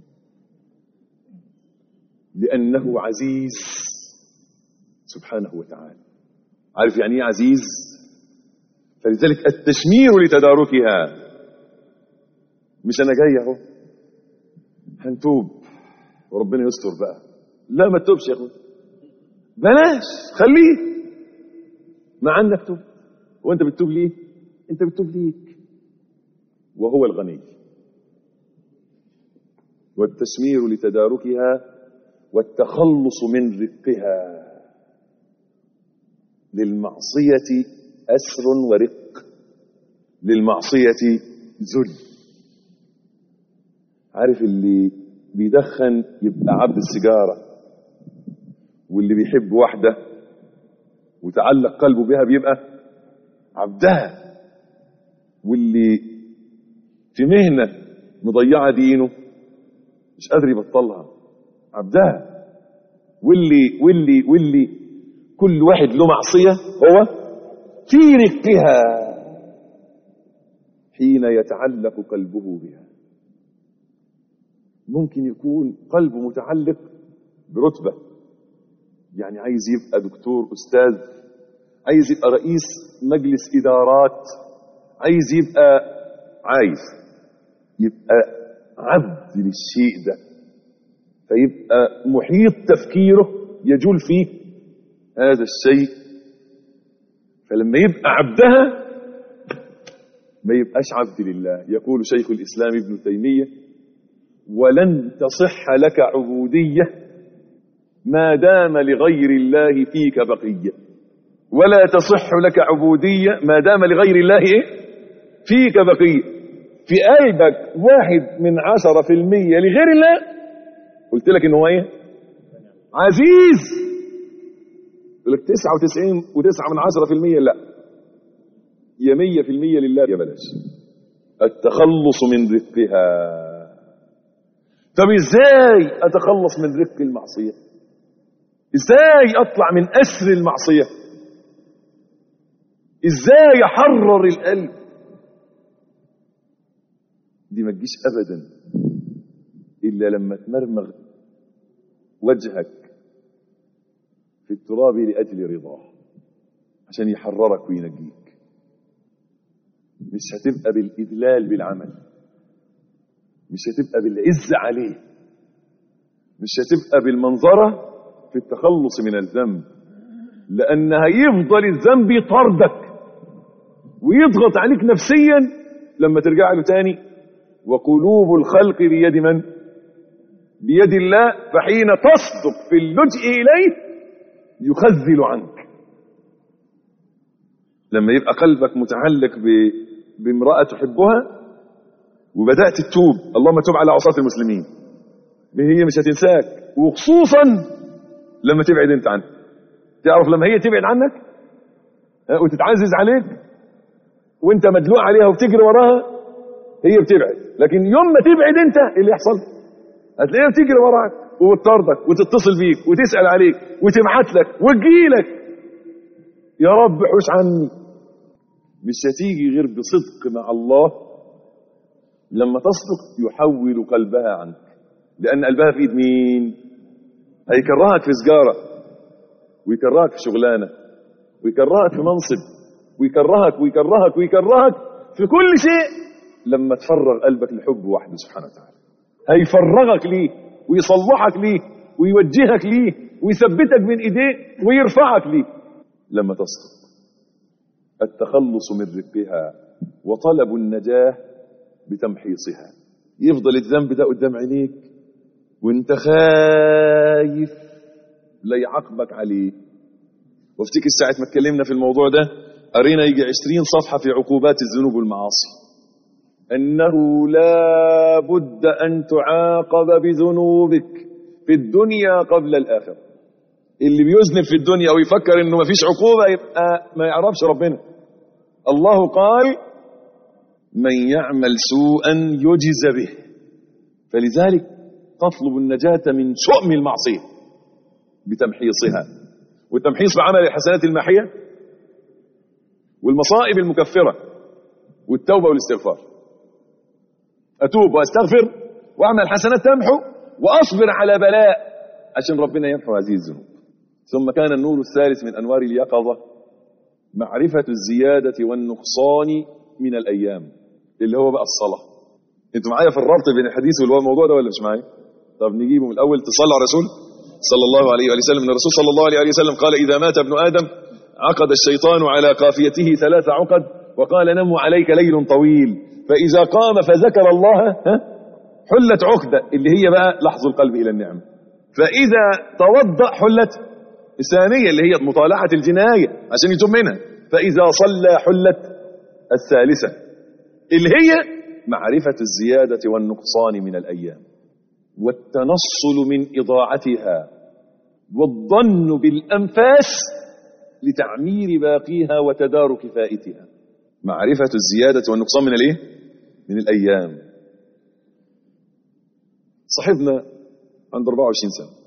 لأنه عزيز سبحانه وتعالى عارف يعني ايه عزيز فلذلك التشمير لتداركها مش انا جاي اهو هنتوب وربنا يستر بقى لا ما تتوبش يا اخوي بلاش خليه مع انك توب وانت بتتوب ليه انت بتتوب ليك وهو الغني والتشمير لتداركها والتخلص من رقها للمعصية أسر ورق للمعصية ذل عارف اللي بيدخن يبقى عبد السيجارة واللي بيحب واحدة وتعلق قلبه بها بيبقى عبدها واللي في مهنة مضيعة دينه مش قادر يبطلها عبدها واللي واللي واللي كل واحد له معصية هو في رقها حين يتعلق قلبه بها ممكن يكون قلبه متعلق برتبة يعني عايز يبقى دكتور أستاذ عايز يبقى رئيس مجلس إدارات عايز يبقى عايز يبقى عبد للشيء ده فيبقى محيط تفكيره يجول فيه هذا الشيء فلما يبقى عبدها ما يبقاش عبد لله يقول شيخ الإسلام ابن تيمية ولن تصح لك عبودية ما دام لغير الله فيك بقية ولا تصح لك عبودية ما دام لغير الله إيه؟ فيك بقية في قلبك واحد من عشرة في المية لغير الله قلت لك إن هو إيه عزيز يقول لك تسعة وتسعين وتسعة من عشرة في المية لا يا مية في المية لله يا بلاش التخلص من رقها طب ازاي اتخلص من رق المعصية ازاي اطلع من اسر المعصية ازاي احرر القلب دي ما تجيش ابدا الا لما تمرمغ وجهك في التراب لاجل رضاه عشان يحررك وينجيك مش هتبقى بالاذلال بالعمل مش هتبقى بالعز عليه مش هتبقى بالمنظره في التخلص من الذنب لان هيفضل الذنب يطاردك ويضغط عليك نفسيا لما ترجع له تاني وقلوب الخلق بيد من بيد الله فحين تصدق في اللجئ اليه يخذل عنك لما يبقى قلبك متعلق ب... بامرأة تحبها وبدأت تتوب اللهم تب على عصاة المسلمين هي مش هتنساك وخصوصا لما تبعد انت عنها تعرف لما هي تبعد عنك ها، وتتعزز عليك وانت مدلوع عليها وبتجري وراها هي بتبعد لكن يوم ما تبعد انت إيه اللي يحصل هتلاقيها بتجري وراك وتطاردك وتتصل بيك وتسأل عليك وتبعت لك وتجيلك يا رب حوش عني مش هتيجي غير بصدق مع الله لما تصدق يحول قلبها عنك لأن قلبها في ايد مين هيكرهك في سجارة ويكرهك في شغلانة ويكرهك في منصب ويكرهك ويكرهك ويكرهك في كل شيء لما تفرغ قلبك لحب وحده سبحانه وتعالى هيفرغك ليه ويصلحك ليه ويوجهك ليه ويثبتك بين ايديه ويرفعك ليه لما تصدق التخلص من رقها وطلب النجاة بتمحيصها يفضل الذنب ده قدام عينيك وانت خايف لا يعاقبك عليه وافتكر ساعة ما اتكلمنا في الموضوع ده قرينا يجي عشرين صفحة في عقوبات الذنوب والمعاصي أنه لا بد أن تعاقب بذنوبك في الدنيا قبل الآخرة اللي بيذنب في الدنيا أو يفكر أنه ما فيش عقوبة يبقى ما يعرفش ربنا الله قال من يعمل سوءا يجز به فلذلك تطلب النجاة من شؤم المعصية بتمحيصها والتمحيص بعمل الحسنات الماحية والمصائب المكفرة والتوبة والاستغفار أتوب وأستغفر وأعمل حسنات تمحو وأصبر على بلاء عشان ربنا يمحو هذه الذنوب ثم كان النور الثالث من أنوار اليقظة معرفة الزيادة والنقصان من الأيام اللي هو بقى الصلاة انتوا معايا في الربط بين الحديث والموضوع ده ولا مش معايا طب نجيبه من الأول تصلى على الرسول صلى الله عليه وآله وسلم ان الرسول صلى الله عليه وآله وسلم قال إذا مات ابن آدم عقد الشيطان على قافيته ثلاث عقد وقال نم عليك ليل طويل فإذا قام فذكر الله ها حلت عقدة اللي هي بقى لحظ القلب إلى النعمة فإذا توضأ حلت الثانية اللي هي مطالعة الجناية عشان يتوب منها فإذا صلى حلت الثالثة اللي هي معرفة الزيادة والنقصان من الأيام والتنصل من إضاعتها والظن بالأنفاس لتعمير باقيها وتدارك فائتها معرفة الزيادة والنقصان من الايه من الأيام صاحبنا عند 24 سنة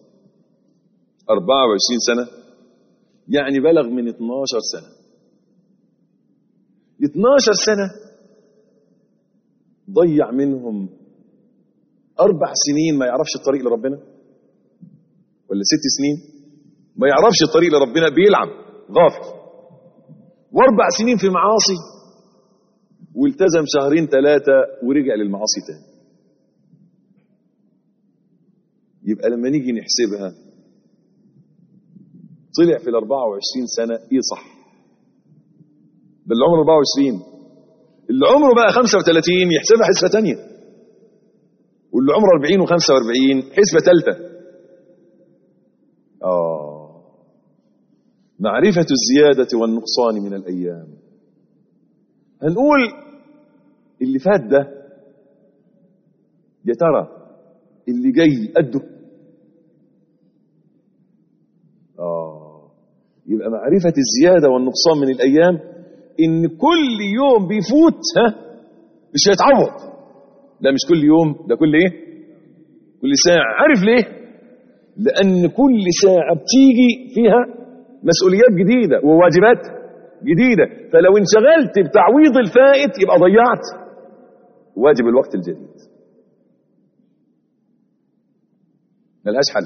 24 سنة يعني بلغ من 12 سنة 12 سنة ضيع منهم أربع سنين ما يعرفش الطريق لربنا ولا ست سنين ما يعرفش الطريق لربنا بيلعب غافل واربع سنين في معاصي والتزم شهرين ثلاثة ورجع للمعاصي تاني يبقى لما نيجي نحسبها طلع في ال 24 سنة ايه صح ده اللي عمره 24 اللي عمره بقى 35 يحسبها حسبة تانية واللي عمره 40 و45 حسبة ثالثة آه معرفة الزيادة والنقصان من الأيام هنقول اللي فات ده يا ترى اللي جاي قده آه يبقى معرفة الزيادة والنقصان من الأيام إن كل يوم بيفوت ها مش هيتعوض لا مش كل يوم ده كل إيه كل ساعة عارف ليه لأن كل ساعة بتيجي فيها مسؤوليات جديدة وواجبات جديدة فلو انشغلت بتعويض الفائت يبقى ضيعت واجب الوقت الجديد ملهاش حل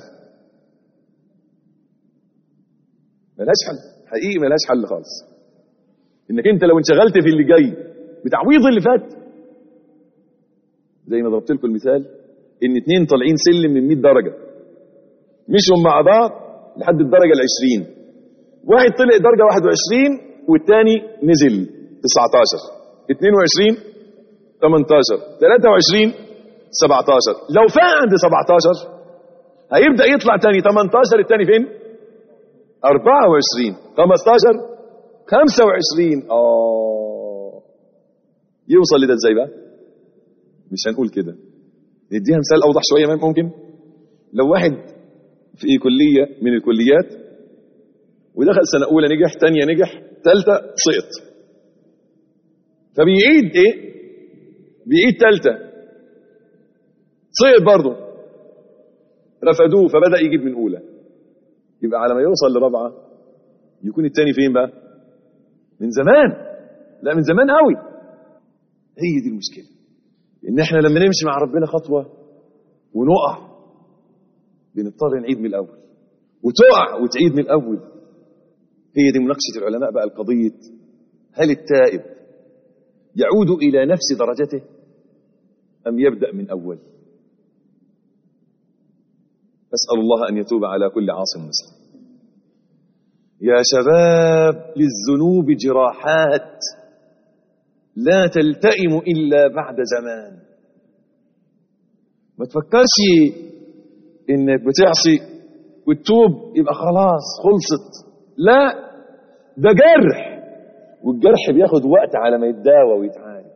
ملهاش حل حقيقي ملهاش حل خالص انك انت لو انشغلت في اللي جاي بتعويض اللي فات زي ما ضربت لكم المثال ان اتنين طالعين سلم من 100 درجه مشوا مع بعض لحد الدرجه ال 20 واحد طلع درجه 21 والتاني نزل 19 22 18 23 17 لو فاق عند 17 هيبدا يطلع تاني 18 التاني فين 24 15 25 اه يوصل لده ازاي بقى مش هنقول كده نديها مثال اوضح شويه ممكن لو واحد في كليه من الكليات ودخل سنه اولى نجح ثانيه نجح ثالثه سقط فبيعيد ايه بيعيد ثالثه سقط برضه رفدوه فبدا يجيب من اولى يبقى على ما يوصل لرابعه يكون الثاني فين بقى من زمان لا من زمان قوي هي دي المشكله ان احنا لما نمشي مع ربنا خطوه ونقع بنضطر نعيد من الاول وتقع وتعيد من الاول هي دي مناقشه العلماء بقى القضيه هل التائب يعود الى نفس درجته ام يبدا من اول اسال الله ان يتوب على كل عاص مسلم يا شباب للذنوب جراحات لا تلتئم الا بعد زمان ما تفكرش انك بتعصي وتتوب يبقى خلاص خلصت لا ده جرح والجرح بياخد وقت على ما يتداوى ويتعالج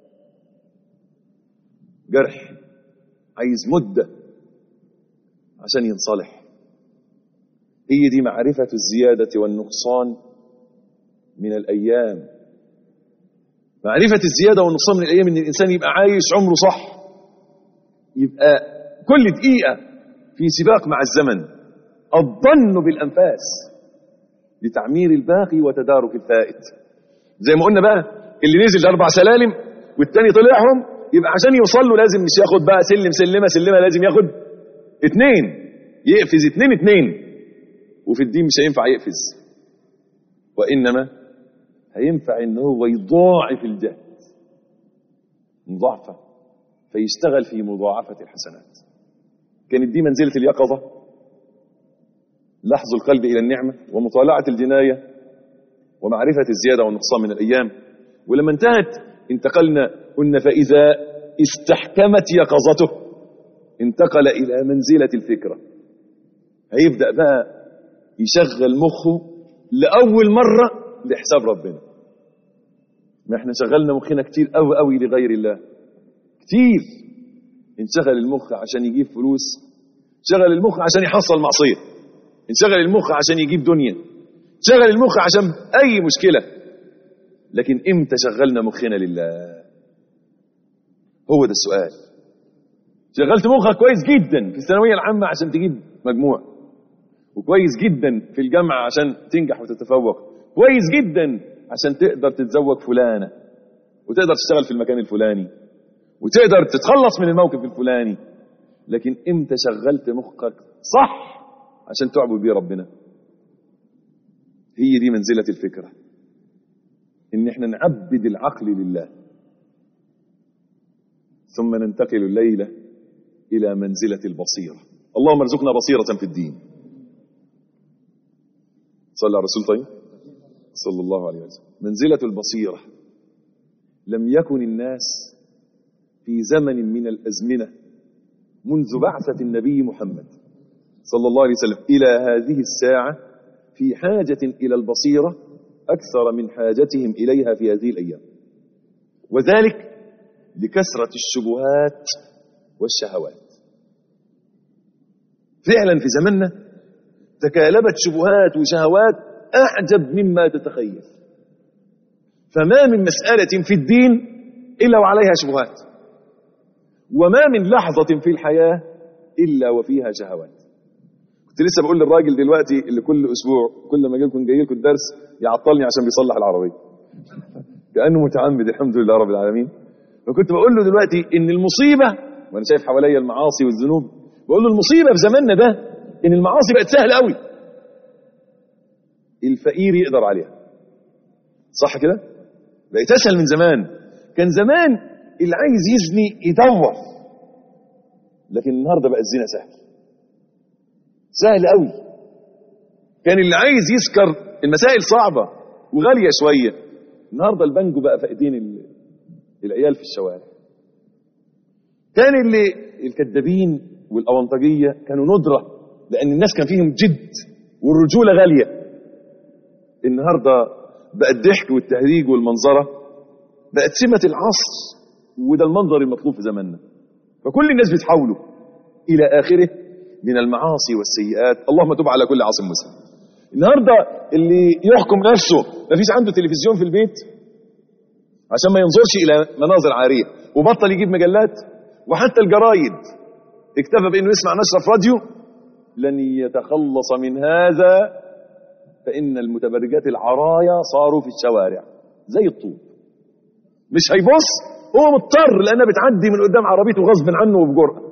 جرح عايز مدة عشان ينصلح هي دي معرفة الزيادة والنقصان من الأيام معرفة الزيادة والنقصان من الأيام إن الإنسان يبقى عايش عمره صح يبقى كل دقيقة في سباق مع الزمن الظن بالأنفاس لتعمير الباقي وتدارك الفائت زي ما قلنا بقى اللي نزل أربع سلالم والتاني طلعهم يبقى عشان يوصل له لازم مش ياخد بقى سلم سلمة سلمة لازم ياخد اتنين يقفز اتنين اتنين وفي الدين مش هينفع يقفز وإنما هينفع ان هو يضاعف الجهد مضاعفة فيشتغل في مضاعفة الحسنات كانت دي منزلة اليقظة لحظ القلب إلى النعمة ومطالعة الجناية ومعرفة الزيادة والنقصان من الأيام ولما انتهت انتقلنا قلنا فإذا استحكمت يقظته انتقل إلى منزلة الفكرة هيبدأ بقى يشغل مخه لأول مرة لحساب ربنا ما احنا شغلنا مخنا كتير قوي قوي لغير الله كتير انشغل المخ عشان يجيب فلوس شغل المخ عشان يحصل معصية انشغل المخ عشان يجيب دنيا شغل المخ عشان اي مشكلة لكن امتى شغلنا مخنا لله هو ده السؤال شغلت مخك كويس جدا في الثانوية العامة عشان تجيب مجموع وكويس جدا في الجامعة عشان تنجح وتتفوق كويس جدا عشان تقدر تتزوج فلانة وتقدر تشتغل في المكان الفلاني وتقدر تتخلص من الموقف الفلاني لكن امتى شغلت مخك صح عشان تعبد بيه ربنا هي دي منزلة الفكرة ان احنا نعبد العقل لله ثم ننتقل الليلة الى منزلة البصيرة اللهم ارزقنا بصيرة في الدين صلى على الرسول طيب صلى الله عليه وسلم منزلة البصيرة لم يكن الناس في زمن من الأزمنة منذ بعثة النبي محمد صلى الله عليه وسلم إلى هذه الساعة في حاجة إلى البصيرة أكثر من حاجتهم إليها في هذه الأيام وذلك لكثرة الشبهات والشهوات فعلا في زمننا تكالبت شبهات وشهوات أعجب مما تتخيل فما من مسألة في الدين إلا وعليها شبهات وما من لحظة في الحياة إلا وفيها شهوات كنت لسه بقول للراجل دلوقتي اللي كل أسبوع كل ما أجي لكم جاي لكم الدرس يعطلني عشان بيصلح العربية كأنه متعمد الحمد لله رب العالمين فكنت بقول له دلوقتي إن المصيبة وأنا شايف حواليا المعاصي والذنوب بقول له المصيبة في زماننا ده إن المعاصي بقت سهلة قوي الفقير يقدر عليها صح كده بقت اسهل من زمان كان زمان اللي عايز يزني يدور لكن النهارده بقى الزنا سهل سهل قوي كان اللي عايز يسكر المسائل صعبه وغاليه شويه النهارده البنجو بقى في ايدين العيال في الشوارع كان اللي الكذابين والاونطجيه كانوا ندره لان الناس كان فيهم جد والرجوله غاليه النهارده بقى الضحك والتهريج والمنظره بقت سمه العصر وده المنظر المطلوب في زماننا فكل الناس بتحاولوا الى اخره من المعاصي والسيئات اللهم تب على كل عاصم مسلم النهارده اللي يحكم نفسه ما فيش عنده تلفزيون في البيت عشان ما ينظرش الى مناظر عاريه وبطل يجيب مجلات وحتى الجرايد اكتفى بانه يسمع نشره في راديو لن يتخلص من هذا فإن المتبرجات العرايا صاروا في الشوارع زي الطوب مش هيبص هو مضطر لانها بتعدي من قدام عربيته غصب عنه وبجرأة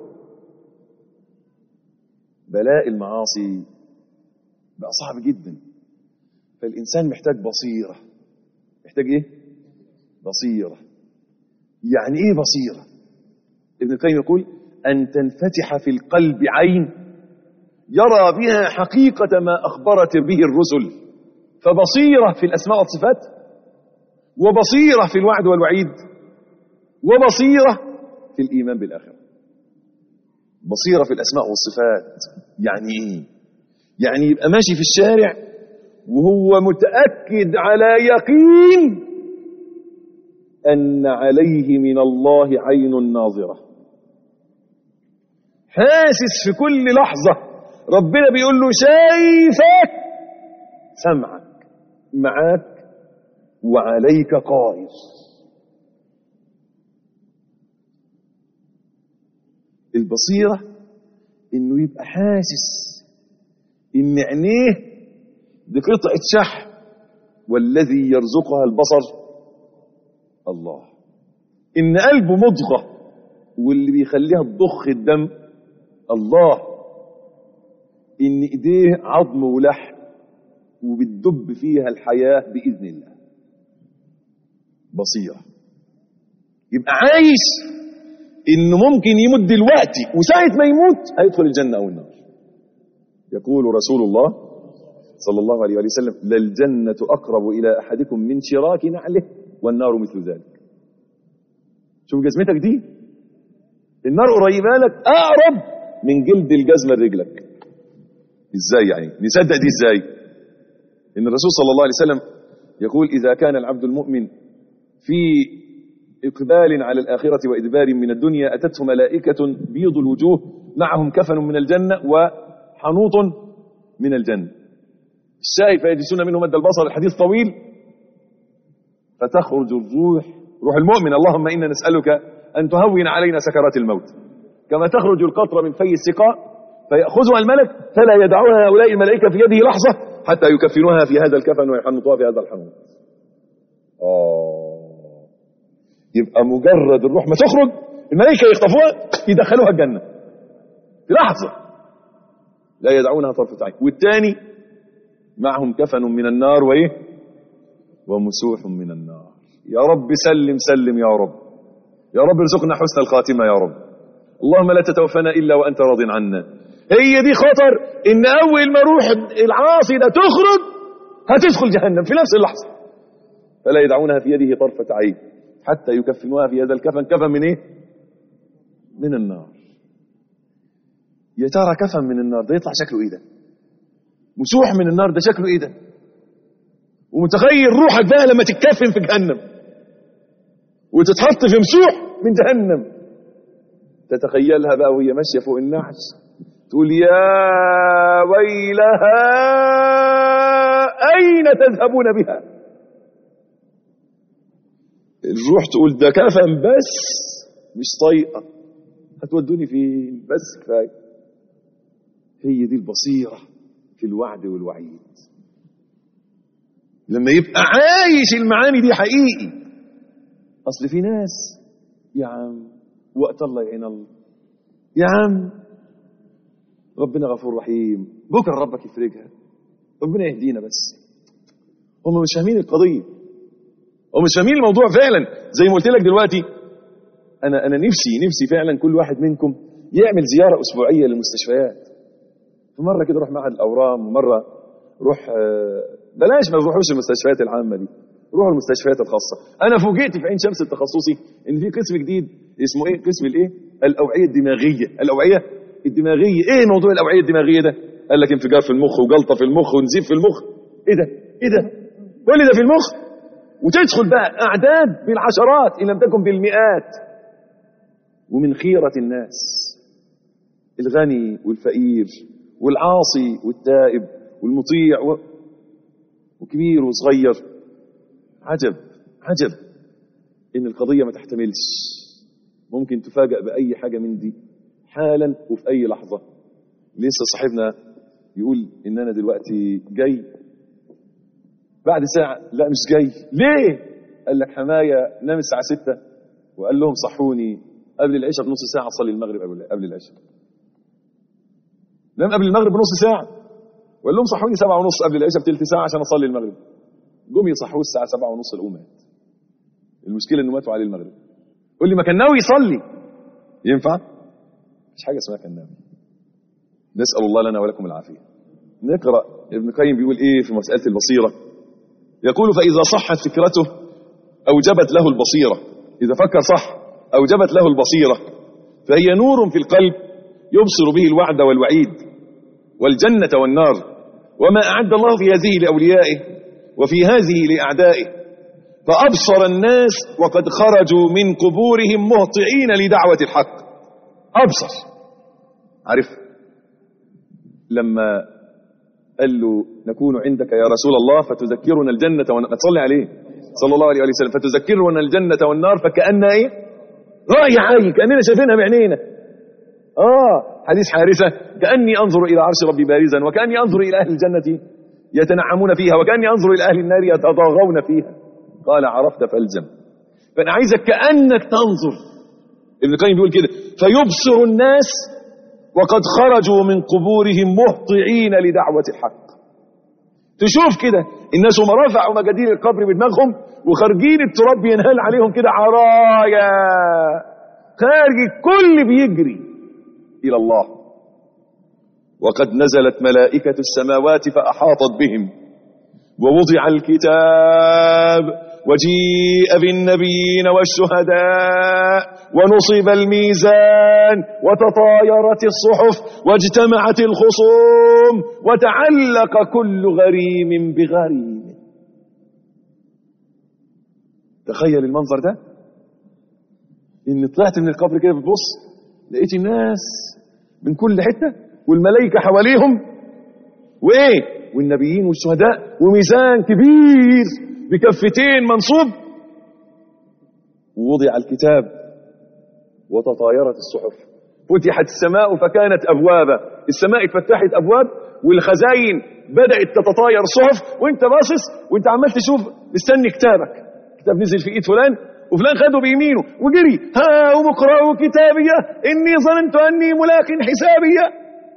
بلاء المعاصي بقى صعب جدا فالإنسان محتاج بصيرة محتاج إيه؟ بصيرة يعني إيه بصيرة؟ ابن القيم يقول أن تنفتح في القلب عين يرى بها حقيقة ما أخبرت به الرسل فبصيرة في الأسماء والصفات وبصيرة في الوعد والوعيد وبصيرة في الإيمان بالآخرة بصيرة في الأسماء والصفات يعني إيه؟ يعني يبقى ماشي في الشارع وهو متأكد على يقين أن عليه من الله عين ناظرة حاسس في كل لحظة ربنا بيقول له شايفك سمعك معاك وعليك قائر البصيرة انه يبقى حاسس ان عينيه دي قطعة شحم والذي يرزقها البصر الله ان قلبه مضغة واللي بيخليها تضخ الدم الله ان ايديه عظم ولحم وبتدب فيها الحياة بإذن الله بصيرة يبقى عايش انه ممكن يموت دلوقتي وساعة ما يموت هيدخل الجنة او النار يقول رسول الله صلى الله عليه وآله وسلم للجنة أقرب إلى أحدكم من شراك نعله والنار مثل ذلك شوف جزمتك دي النار قريبة لك أقرب من جلد الجزمة لرجلك ازاي يعني نصدق دي ازاي ان الرسول صلى الله عليه وسلم يقول اذا كان العبد المؤمن في اقبال على الاخره وادبار من الدنيا اتته ملائكه بيض الوجوه معهم كفن من الجنه وحنوط من الجنه الشاي فيجلسون منه مد البصر الحديث طويل فتخرج الروح روح المؤمن اللهم انا نسالك ان تهون علينا سكرات الموت كما تخرج القطره من في السقاء فيأخذها الملك فلا يدعوها هؤلاء الملائكة في يده لحظة حتى يكفنوها في هذا الكفن ويحنطوها في هذا الحنوط آه يبقى مجرد الروح ما تخرج الملائكة يخطفوها يدخلوها الجنة في لحظة لا يدعونها طرفة عين والثاني معهم كفن من النار وإيه ومسوح من النار يا رب سلم سلم يا رب يا رب ارزقنا حسن الخاتمة يا رب اللهم لا تتوفنا إلا وأنت راض عنا هي دي خطر ان اول ما روح العاصي ده تخرج هتدخل جهنم في نفس اللحظه فلا يدعونها في يده طرفه عين حتى يكفنوها في هذا الكفن كفن من ايه من النار يا ترى كفن من النار ده يطلع شكله ايه ده مسوح من النار ده شكله ايه ده ومتخيل روحك بقى لما تتكفن في جهنم وتتحط في مسوح من جهنم تتخيلها بقى وهي ماشيه فوق النعش تقول يا ويلها أين تذهبون بها الروح تقول ده كفن بس مش طايقة هتودوني فين بس كفاية هي دي البصيرة في الوعد والوعيد لما يبقى عايش المعاني دي حقيقي أصل في ناس يا عم وقت الله يعين الله يا عم ربنا غفور رحيم بكره ربك يفرجها ربنا يهدينا بس هم مش فاهمين القضيه هم مش فاهمين الموضوع فعلا زي ما قلت لك دلوقتي انا انا نفسي نفسي فعلا كل واحد منكم يعمل زياره اسبوعيه للمستشفيات فمره كده روح معهد الاورام ومره روح بلاش ما تروحوش المستشفيات العامه دي روحوا المستشفيات الخاصه انا فوجئت في عين شمس التخصصي ان في قسم جديد اسمه ايه قسم الايه الاوعيه الدماغيه الاوعيه الدماغيه ايه موضوع الاوعيه الدماغيه ده قال لك انفجار في المخ وجلطه في المخ ونزيف في المخ ايه ده ايه ده كل ده في المخ وتدخل بقى اعداد بالعشرات ان لم تكن بالمئات ومن خيره الناس الغني والفقير والعاصي والتائب والمطيع و... وكبير وصغير عجب عجب ان القضيه ما تحتملش ممكن تفاجأ بأي حاجة من دي حالا وفي أي لحظة لسه صاحبنا يقول إن أنا دلوقتي جاي بعد ساعة لا مش جاي ليه قال لك حماية نام الساعة ستة وقال لهم صحوني قبل العشاء بنص ساعة أصلي المغرب قبل قبل العشاء نام قبل المغرب بنص ساعة وقال لهم صحوني سبعة ونص قبل العشاء بتلت ساعة عشان أصلي المغرب جم يصحوه الساعة سبعة ونص الأم مات المشكلة إنه ماتوا عليه المغرب قول لي ما كان ناوي يصلي ينفع؟ مش حاجة اسمها كان ناوي نسأل الله لنا ولكم العافية نقرأ ابن قيم بيقول إيه في مسألة البصيرة يقول فإذا صحت فكرته أوجبت له البصيرة إذا فكر صح أوجبت له البصيرة فهي نور في القلب يبصر به الوعد والوعيد والجنة والنار وما أعد الله في هذه لأوليائه وفي هذه لأعدائه فأبصر الناس وقد خرجوا من قبورهم مهطعين لدعوة الحق أبصر عارف لما قال له نكون عندك يا رسول الله فتذكرنا الجنة والنار تصلي عليه صلى الله عليه وسلم فتذكرنا الجنة والنار فكأن ايه رأي عين كأننا شايفينها بعينينا اه حديث حارثة كأني أنظر إلى عرش ربي بارزا وكأني أنظر إلى أهل الجنة يتنعمون فيها وكأني أنظر إلى أهل النار يتضاغون فيها قال عرفت فالزم فأنا عايزك كأنك تنظر ابن القيم بيقول كده فيبصر الناس وقد خرجوا من قبورهم مهطعين لدعوة الحق تشوف كده الناس هم رفعوا مجادير القبر بدماغهم وخارجين التراب بينهال عليهم كده عرايا خارج الكل بيجري إلى الله وقد نزلت ملائكة السماوات فأحاطت بهم ووضع الكتاب وجيء بالنبيين والشهداء ونصب الميزان وتطايرت الصحف واجتمعت الخصوم وتعلق كل غريم بغريم تخيل المنظر ده ان طلعت من القبر كده بتبص لقيت الناس من كل حتة والملائكة حواليهم وايه والنبيين والشهداء وميزان كبير بكفتين منصوب ووضع الكتاب وتطايرت الصحف فتحت السماء فكانت أبوابا السماء اتفتحت أبواب والخزاين بدأت تتطاير الصحف وانت باصص وانت عمال تشوف مستني كتابك كتاب نزل في ايد فلان وفلان خده بيمينه وجري ها ومقرأوا كتابية إني ظننت أني ملاق حسابية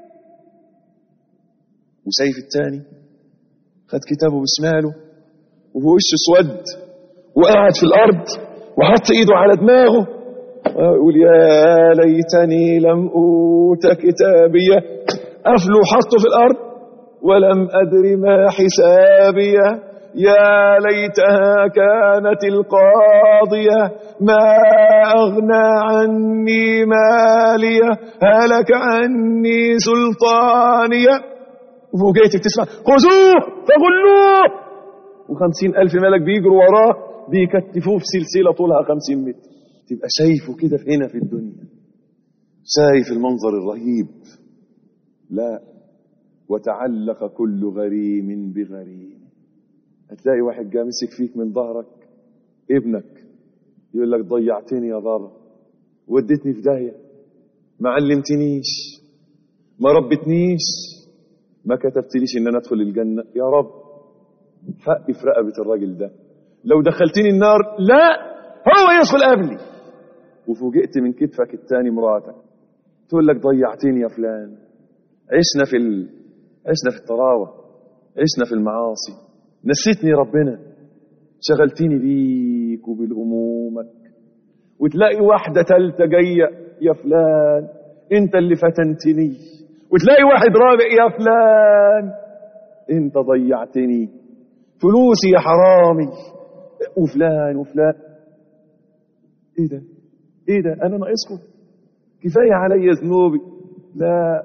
وسيف الثاني خد كتابه بشماله وهو وشه اسود وقعد في الارض وحط ايده على دماغه ويقول يا ليتني لم اوت كتابيه قفله وحطه في الارض ولم ادر ما حسابيه يا ليتها كانت القاضية ما أغنى عني مالية هلك عني سلطانية وفوجئتك تسمع خذوه فغلوه وخمسين ألف ملك بيجروا وراه بيكتفوه في سلسلة طولها خمسين متر تبقى شايفه كده في هنا في الدنيا شايف المنظر الرهيب لا وتعلق كل غريم بغريم هتلاقي واحد جاء مسك فيك من ظهرك ابنك يقول لك ضيعتني يا بابا وديتني في داهية ما علمتنيش ما ربتنيش ما كتبتليش ان انا ادخل الجنة يا رب حقي في رقبة الراجل ده لو دخلتني النار لا هو يدخل قبلي وفوجئت من كتفك التاني مراتك تقول لك ضيعتني يا فلان عشنا في ال... عشنا في الطراوة عشنا في المعاصي نسيتني ربنا شغلتني بيك وبالهمومك وتلاقي واحدة تالتة جاية يا فلان انت اللي فتنتني وتلاقي واحد رابع يا فلان انت ضيعتني فلوسي يا حرامي وفلان وفلان ايه ده ايه ده انا ناقصكم كفايه عليا ذنوبي لا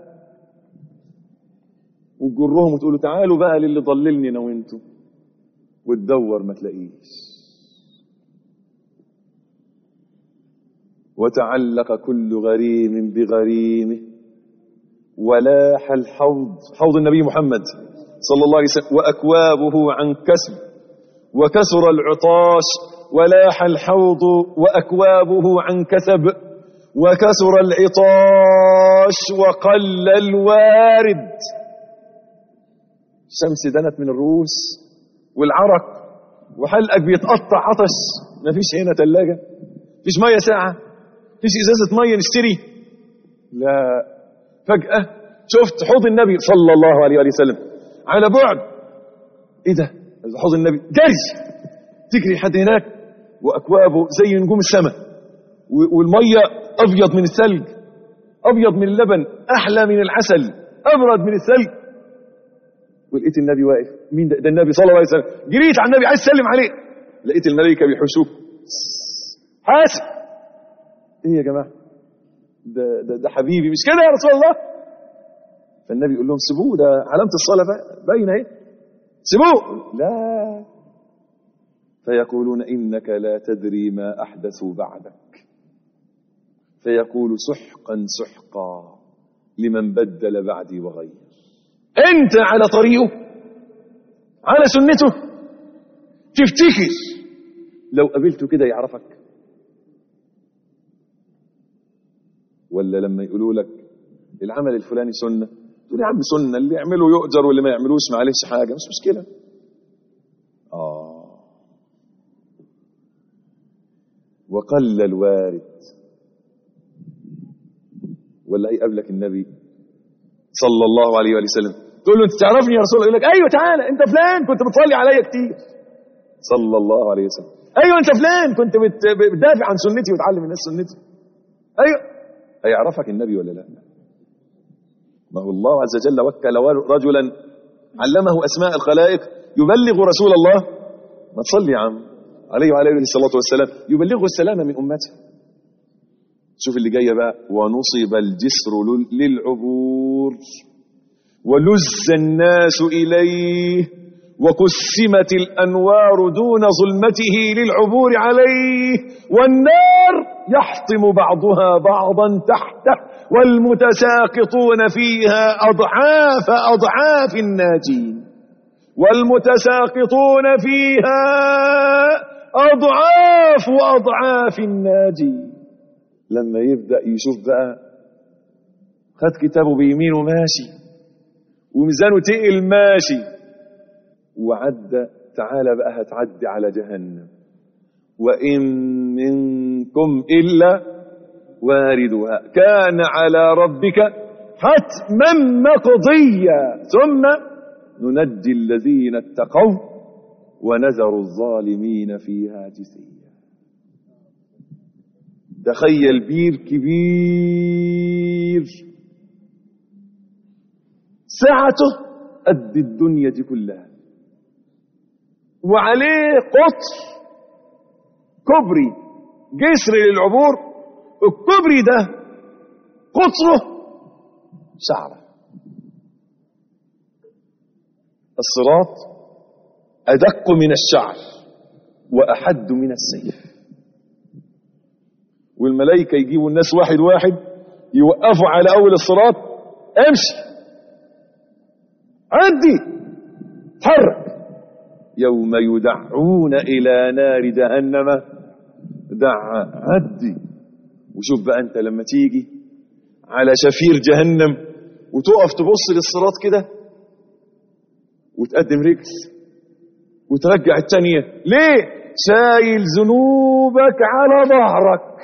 وتجرهم وتقولوا تعالوا بقى للي ضللني انا وانتوا وتدور ما تلاقيش وتعلق كل غريم بغريمه ولاح الحوض حوض النبي محمد صلى الله عليه وسلم وأكوابه عن كسب وكسر العطاش ولاح الحوض وأكوابه عن كثب وكسر العطاش وقل الوارد الشمس دنت من الرؤوس والعرق وحلقك بيتقطع عطش مفيش هنا ثلاجة فيش ميه ساعه فيش ازازه ميه نشتري لا فجاه شفت حوض النبي صلى الله عليه وآله وسلم على بعد ايه ده حوض النبي جري تجري لحد هناك واكوابه زي نجوم السماء و- والميه ابيض من الثلج ابيض من اللبن احلى من العسل ابرد من الثلج ولقيت النبي واقف مين ده, ده النبي صلى الله عليه وسلم جريت على النبي عايز اسلم عليه لقيت الملائكه بيحوشوه حاسب ايه يا جماعه ده, ده, ده حبيبي مش كده يا رسول الله فالنبي يقول لهم سيبوه ده علامه الصلاه بقى- باينه اهي سيبوه لا فيقولون انك لا تدري ما احدثوا بعدك فيقول سحقا سحقا لمن بدل بعدي وغير انت على طريقه على سنته تفتكر لو قابلته كده يعرفك ولا لما يقولوا لك العمل الفلاني سنة تقول يا عم سنة اللي يعمله يؤجر واللي ما يعملوش معلش حاجة مش مشكلة آه وقل الوارد ولا هيقابلك النبي صلى الله عليه وآله وسلم تقول له انت تعرفني يا رسول الله يقول لك ايوه تعالى انت فلان كنت بتصلي عليا كتير صلى الله عليه وسلم ايوه انت فلان كنت بت- بتدافع عن سنتي وتعلم الناس سنتي ايوه هيعرفك النبي ولا لا ما هو الله عز وجل وكل رجلا علمه اسماء الخلائق يبلغ رسول الله ما تصلي يا عم عليه وعلى اله الصلاه والسلام يبلغه السلام من امته شوف اللي جايه بقى ونصب الجسر لل- للعبور ولز الناس اليه وقسمت الانوار دون ظلمته للعبور عليه والنار يحطم بعضها بعضا تحته والمتساقطون فيها اضعاف اضعاف الناجين والمتساقطون فيها اضعاف اضعاف الناجين لما يبدا يشوف بقى خد كتابه بيمينه ماشي وميزانه تقل ماشي وعدى تعالى بقى هتعدي على جهنم وإن منكم إلا واردها كان على ربك حتما مقضيا ثم ننجي الذين اتقوا ونذر الظالمين فيها جثيا تخيل بير كبير سعته قد الدنيا دي كلها وعليه قطر كوبري جسر للعبور الكوبري ده قطره شعره الصراط أدق من الشعر وأحد من السيف والملائكة يجيبوا الناس واحد واحد يوقفوا على أول الصراط امشي عدي تحرك يوم يدعون إلى نار جهنم دعا عدي وشوف بقى أنت لما تيجي على شفير جهنم وتقف تبص للصراط كده وتقدم رجل وترجع التانية ليه شايل ذنوبك على ظهرك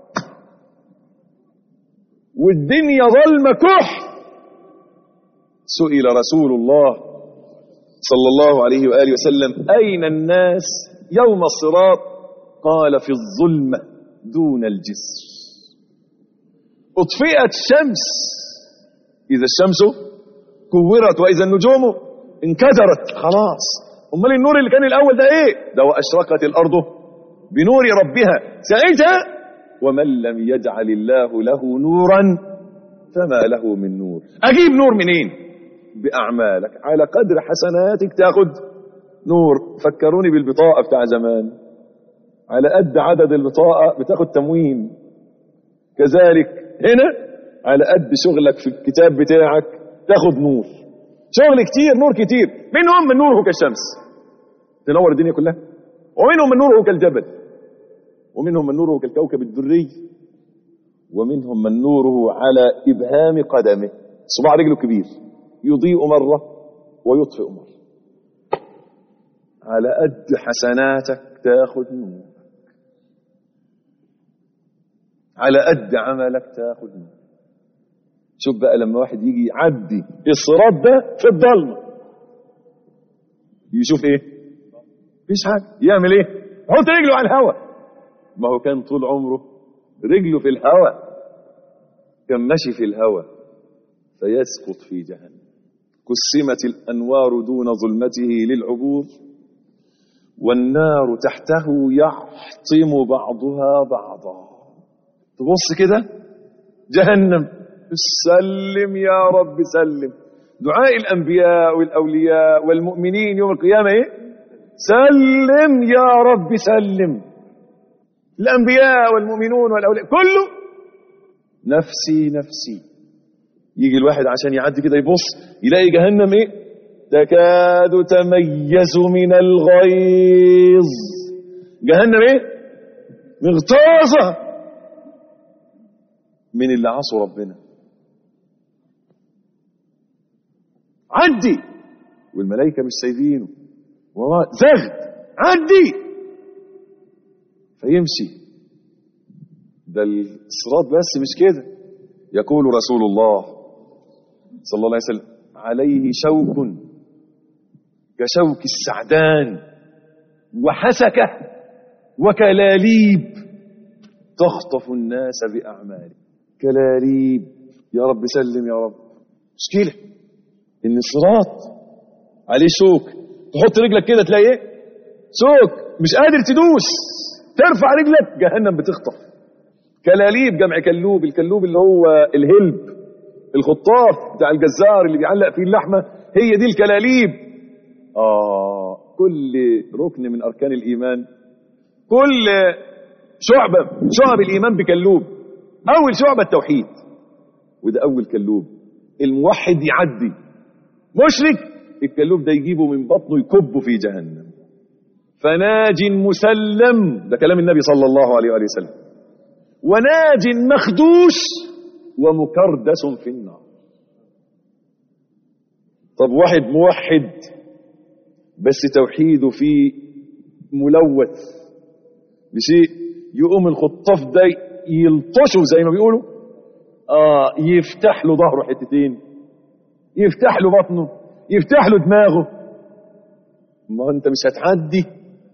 والدنيا ظلمة كح سئل رسول الله صلى الله عليه وآله وسلم أين الناس يوم الصراط قال في الظلمة دون الجسر أطفئت الشمس إذا الشمس كورت وإذا النجوم انكدرت خلاص أمال النور اللي كان الأول ده إيه ده وأشرقت الأرض بنور ربها ساعتها ومن لم يجعل الله له نورا فما له من نور أجيب نور منين بأعمالك على قدر حسناتك تاخد نور فكروني بالبطاقة بتاع زمان على قد عدد البطاقة بتاخد تموين كذلك هنا على قد شغلك في الكتاب بتاعك تاخد نور شغل كتير نور كتير منهم من نوره كالشمس تنور الدنيا كلها ومنهم من نوره كالجبل ومنهم من نوره كالكوكب الدري ومنهم من نوره على إبهام قدمه صباع رجله كبير يضيء مرة ويطفئ مرة على قد حسناتك تاخد نور على قد عملك تاخد نار شوف بقى لما واحد يجي يعدي الصراط ده في الضلمه يشوف ايه مفيش حاجه يعمل ايه يحط رجله على الهواء ما هو كان طول عمره رجله في الهواء كان ماشي في الهواء فيسقط في جهنم قسمت الانوار دون ظلمته للعبور والنار تحته يحطم بعضها بعضا تبص كده جهنم سلم يا رب سلم دعاء الانبياء والاولياء والمؤمنين يوم القيامه ايه سلم يا رب سلم الانبياء والمؤمنون والاولياء كله نفسي نفسي يجي الواحد عشان يعدي كده يبص يلاقي جهنم ايه تكاد تميز من الغيظ جهنم ايه مغتاظه من اللي عصوا ربنا عدي والملائكة مش سايبينه والله زغد عدي فيمشي ده الصراط بس مش كده يقول رسول الله صلى الله عليه وسلم عليه شوك كشوك السعدان وحسكة وكلاليب تخطف الناس بأعماله كلاليب يا رب سلم يا رب مشكلة إن الصراط عليه شوك تحط رجلك كده تلاقي ايه شوك مش قادر تدوس ترفع رجلك جهنم بتخطف كلاليب جمع كلوب الكلوب اللي هو الهلب الخطاف بتاع الجزار اللي بيعلق فيه اللحمة هي دي الكلاليب آه كل ركن من أركان الإيمان كل شعبة شعب الإيمان بكلوب أول شعبة التوحيد وده أول كلوب الموحد يعدي مشرك الكلوب ده يجيبه من بطنه يكبه في جهنم فناج مسلم ده كلام النبي صلى الله عليه وآله وسلم وناج مخدوش ومكردس في النار طب واحد موحد بس توحيده فيه ملوث بشيء يقوم الخطاف ده يلطشه زي ما بيقولوا اه يفتح له ظهره حتتين يفتح له بطنه يفتح له دماغه ما انت مش هتعدي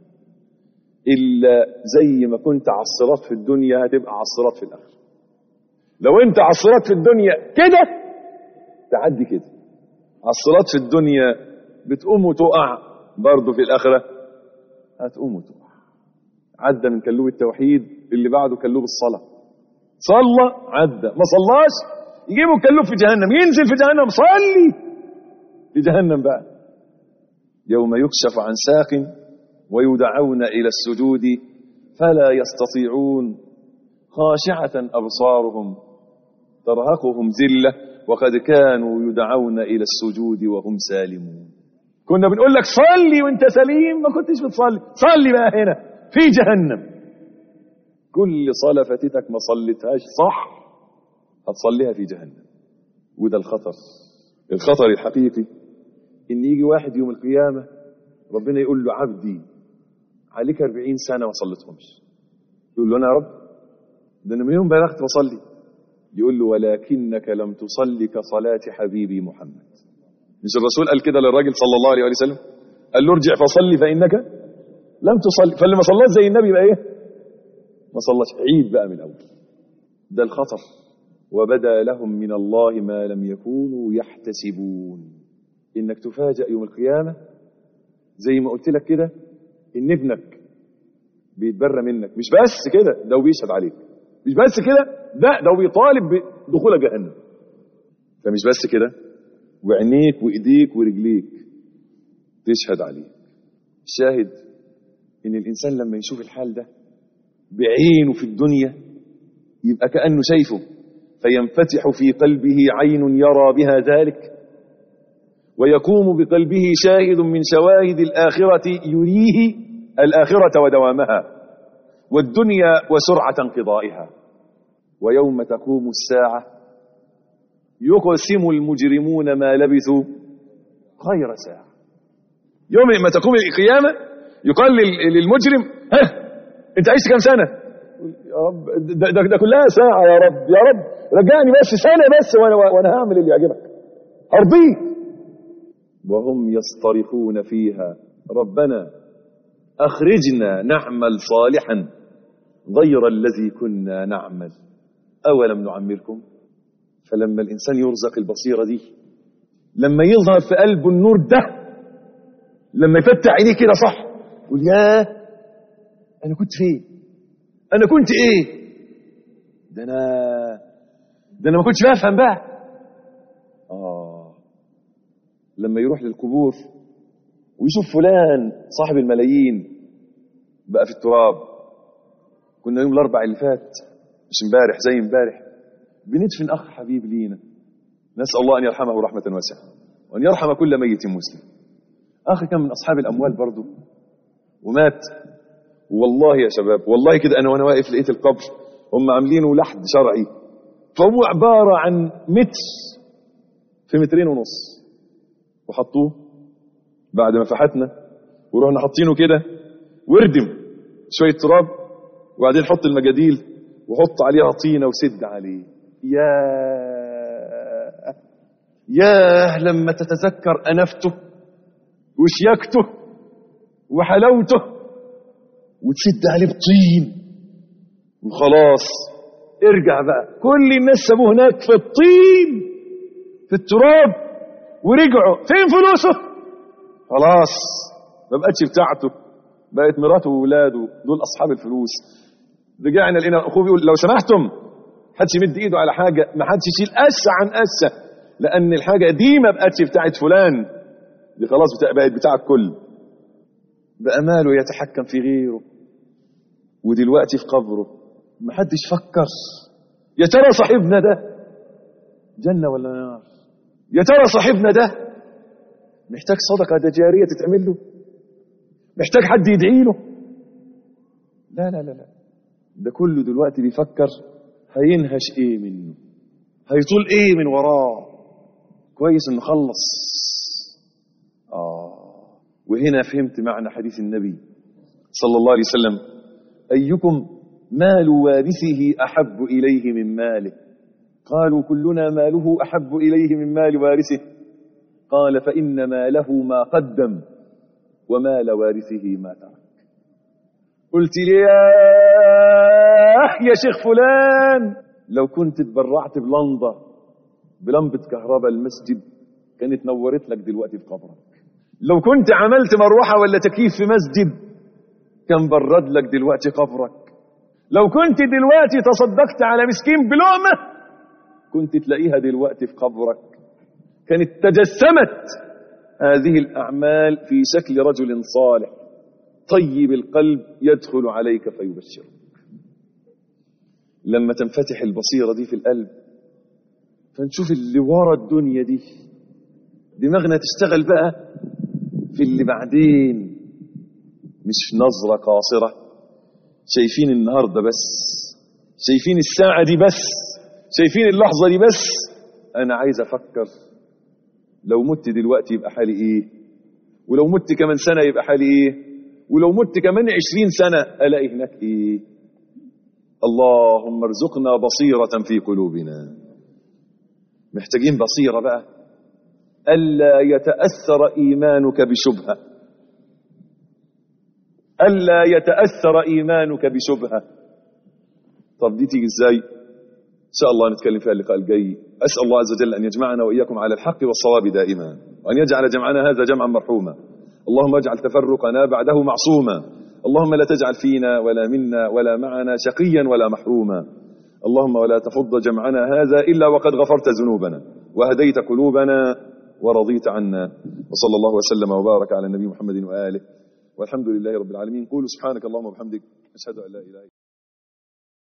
الا زي ما كنت على الصراط في الدنيا هتبقى على الصراط في الاخره لو انت على الصراط في الدنيا كده تعدي كده على الصراط في الدنيا بتقوم وتقع برضه في الاخره هتقوم وتقع عدى من كلوب التوحيد اللي بعده كلوب الصلاه صلى عدى ما صلاش يجيبوا كلوب في جهنم ينزل في جهنم صلي في جهنم بقى يوم يكشف عن ساق ويدعون إلى السجود فلا يستطيعون خاشعة أبصارهم ترهقهم ذلة وقد كانوا يدعون إلى السجود وهم سالمون كنا بنقول لك صلي وانت سليم ما كنتش بتصلي صلي بقى هنا في جهنم كل صلاة فاتتك ما صليتهاش صح هتصليها في جهنم وده الخطر الخطر الحقيقي ان يجي واحد يوم القيامة ربنا يقول له عبدي عليك 40 سنة ما صليتهمش يقول له انا يا رب ده انا من يوم بلغت بصلي يقول له ولكنك لم تصلي كصلاة حبيبي محمد مش الرسول قال كده للراجل صلى الله عليه وسلم قال له ارجع فصلي فإنك لم تصلي فاللي ما صلاش زي النبي يبقى ايه ما صلاش عيد بقى من الاول ده الخطر وبدا لهم من الله ما لم يكونوا يحتسبون انك تفاجأ يوم القيامة زي ما قلت لك كده ان ابنك بيتبرى منك مش بس كده ده بيشهد عليك مش بس كده ده ده بيطالب بدخول جهنم فمش بس كده وعينيك وايديك ورجليك تشهد عليك الشاهد ان الانسان لما يشوف الحال ده بعينه في الدنيا يبقى كانه شايفه فينفتح في قلبه عين يرى بها ذلك ويقوم بقلبه شاهد من شواهد الآخرة يريه الآخرة ودوامها والدنيا وسرعة انقضائها ويوم تقوم الساعة يقسم المجرمون ما لبثوا خير ساعة يوم ما تقوم القيامة يقال للمجرم ها انت عشت كم سنة يا رب ده, ده, ده كلها ساعة يا رب يا رب رجعني بس سنة بس وانا وانا هعمل اللي يعجبك ارضيك وهم يصطرخون فيها ربنا اخرجنا نعمل صالحا غير الذي كنا نعمل اولم نعمركم فلما الانسان يرزق البصيره دي لما يظهر في قلبه النور ده لما يفتح عينيه كده صح يقول ياه انا كنت فين انا كنت ايه ده انا ده انا ما كنتش بفهم بقى اه لما يروح للقبور ويشوف فلان صاحب الملايين بقى في التراب كنا يوم الاربع اللي فات مش امبارح زي امبارح بندفن اخ حبيب لينا نسال الله ان يرحمه رحمه واسعه وان يرحم كل ميت مسلم اخ كان من اصحاب الاموال برضه ومات والله يا شباب والله كده انا وانا واقف لقيت القبر هم عاملينه لحد شرعي فهو عباره عن متر في مترين ونص وحطوه بعد ما فحتنا ورحنا حاطينه كده واردم شويه تراب وبعدين حط المجاديل وحط عليها طينه وسد عليه يا ياه لما تتذكر انفته وشياكته وحلاوته وتسد عليه بطين وخلاص ارجع بقى كل الناس سابوه هناك في الطين في التراب ورجعوا فين فلوسه خلاص ما بقتش بتاعته بقت مراته وولاده دول اصحاب الفلوس رجعنا لقينا اخوه بيقول لو سمحتم حدش يمد ايده على حاجه ما حدش يشيل قسه عن قسه لان الحاجه دي ما بقتش بتاعت فلان دي خلاص بتا- بقت بتاع الكل بقى ماله يتحكم في غيره ودلوقتي في قبره ما حدش فكر يا ترى صاحبنا ده جنة ولا نار يا ترى صاحبنا ده محتاج صدقة ده جارية تتعمل له محتاج حد يدعي له لا لا لا لا ده كله دلوقتي بيفكر هينهش ايه منه هيطول ايه من وراه كويس انه خلص اه وهنا فهمت معنى حديث النبي صلى الله عليه وسلم ايكم مال وارثه احب اليه من ماله قالوا كلنا ماله احب اليه من مال وارثه قال فان ماله ما قدم ومال وارثه ما ترك قلت لي يا يا شيخ فلان لو كنت اتبرعت بلمبه بلمبه كهرباء المسجد كانت نورت لك دلوقتي في قبرك لو كنت عملت مروحه ولا تكييف في مسجد كان برد لك دلوقتي قبرك لو كنت دلوقتي تصدقت على مسكين بلقمه كنت تلاقيها دلوقتي في قبرك كانت تجسمت هذه الاعمال في شكل رجل صالح طيب القلب يدخل عليك فيبشرك لما تنفتح البصيرة دي في القلب فنشوف اللي ورا الدنيا دي دماغنا تشتغل بقى في اللي بعدين مش في نظرة قاصرة شايفين النهاردة بس شايفين الساعة دي بس شايفين اللحظة دي بس أنا عايز أفكر لو مت دلوقتي يبقى حالي إيه ولو مت كمان سنة يبقى حالي إيه ولو مت كمان عشرين سنة ألاقي هناك إيه اللهم ارزقنا بصيرة في قلوبنا محتاجين بصيرة بقى ألا يتأثر إيمانك بشبهة ألا يتأثر إيمانك بشبهة طب دي تيجي إزاي إن شاء الله نتكلم فيها اللقاء الجاي أسأل الله عز وجل أن يجمعنا وإياكم على الحق والصواب دائما وأن يجعل جمعنا هذا جمعا مرحوما اللهم اجعل تفرقنا بعده معصوما اللهم لا تجعل فينا ولا منا ولا معنا شقيا ولا محروما اللهم ولا تفض جمعنا هذا إلا وقد غفرت ذنوبنا وهديت قلوبنا ورضيت عنا وصلى الله وسلم وبارك على النبي محمد وآله والحمد لله رب العالمين قولوا سبحانك اللهم وبحمدك أشهد أن لا إله إلا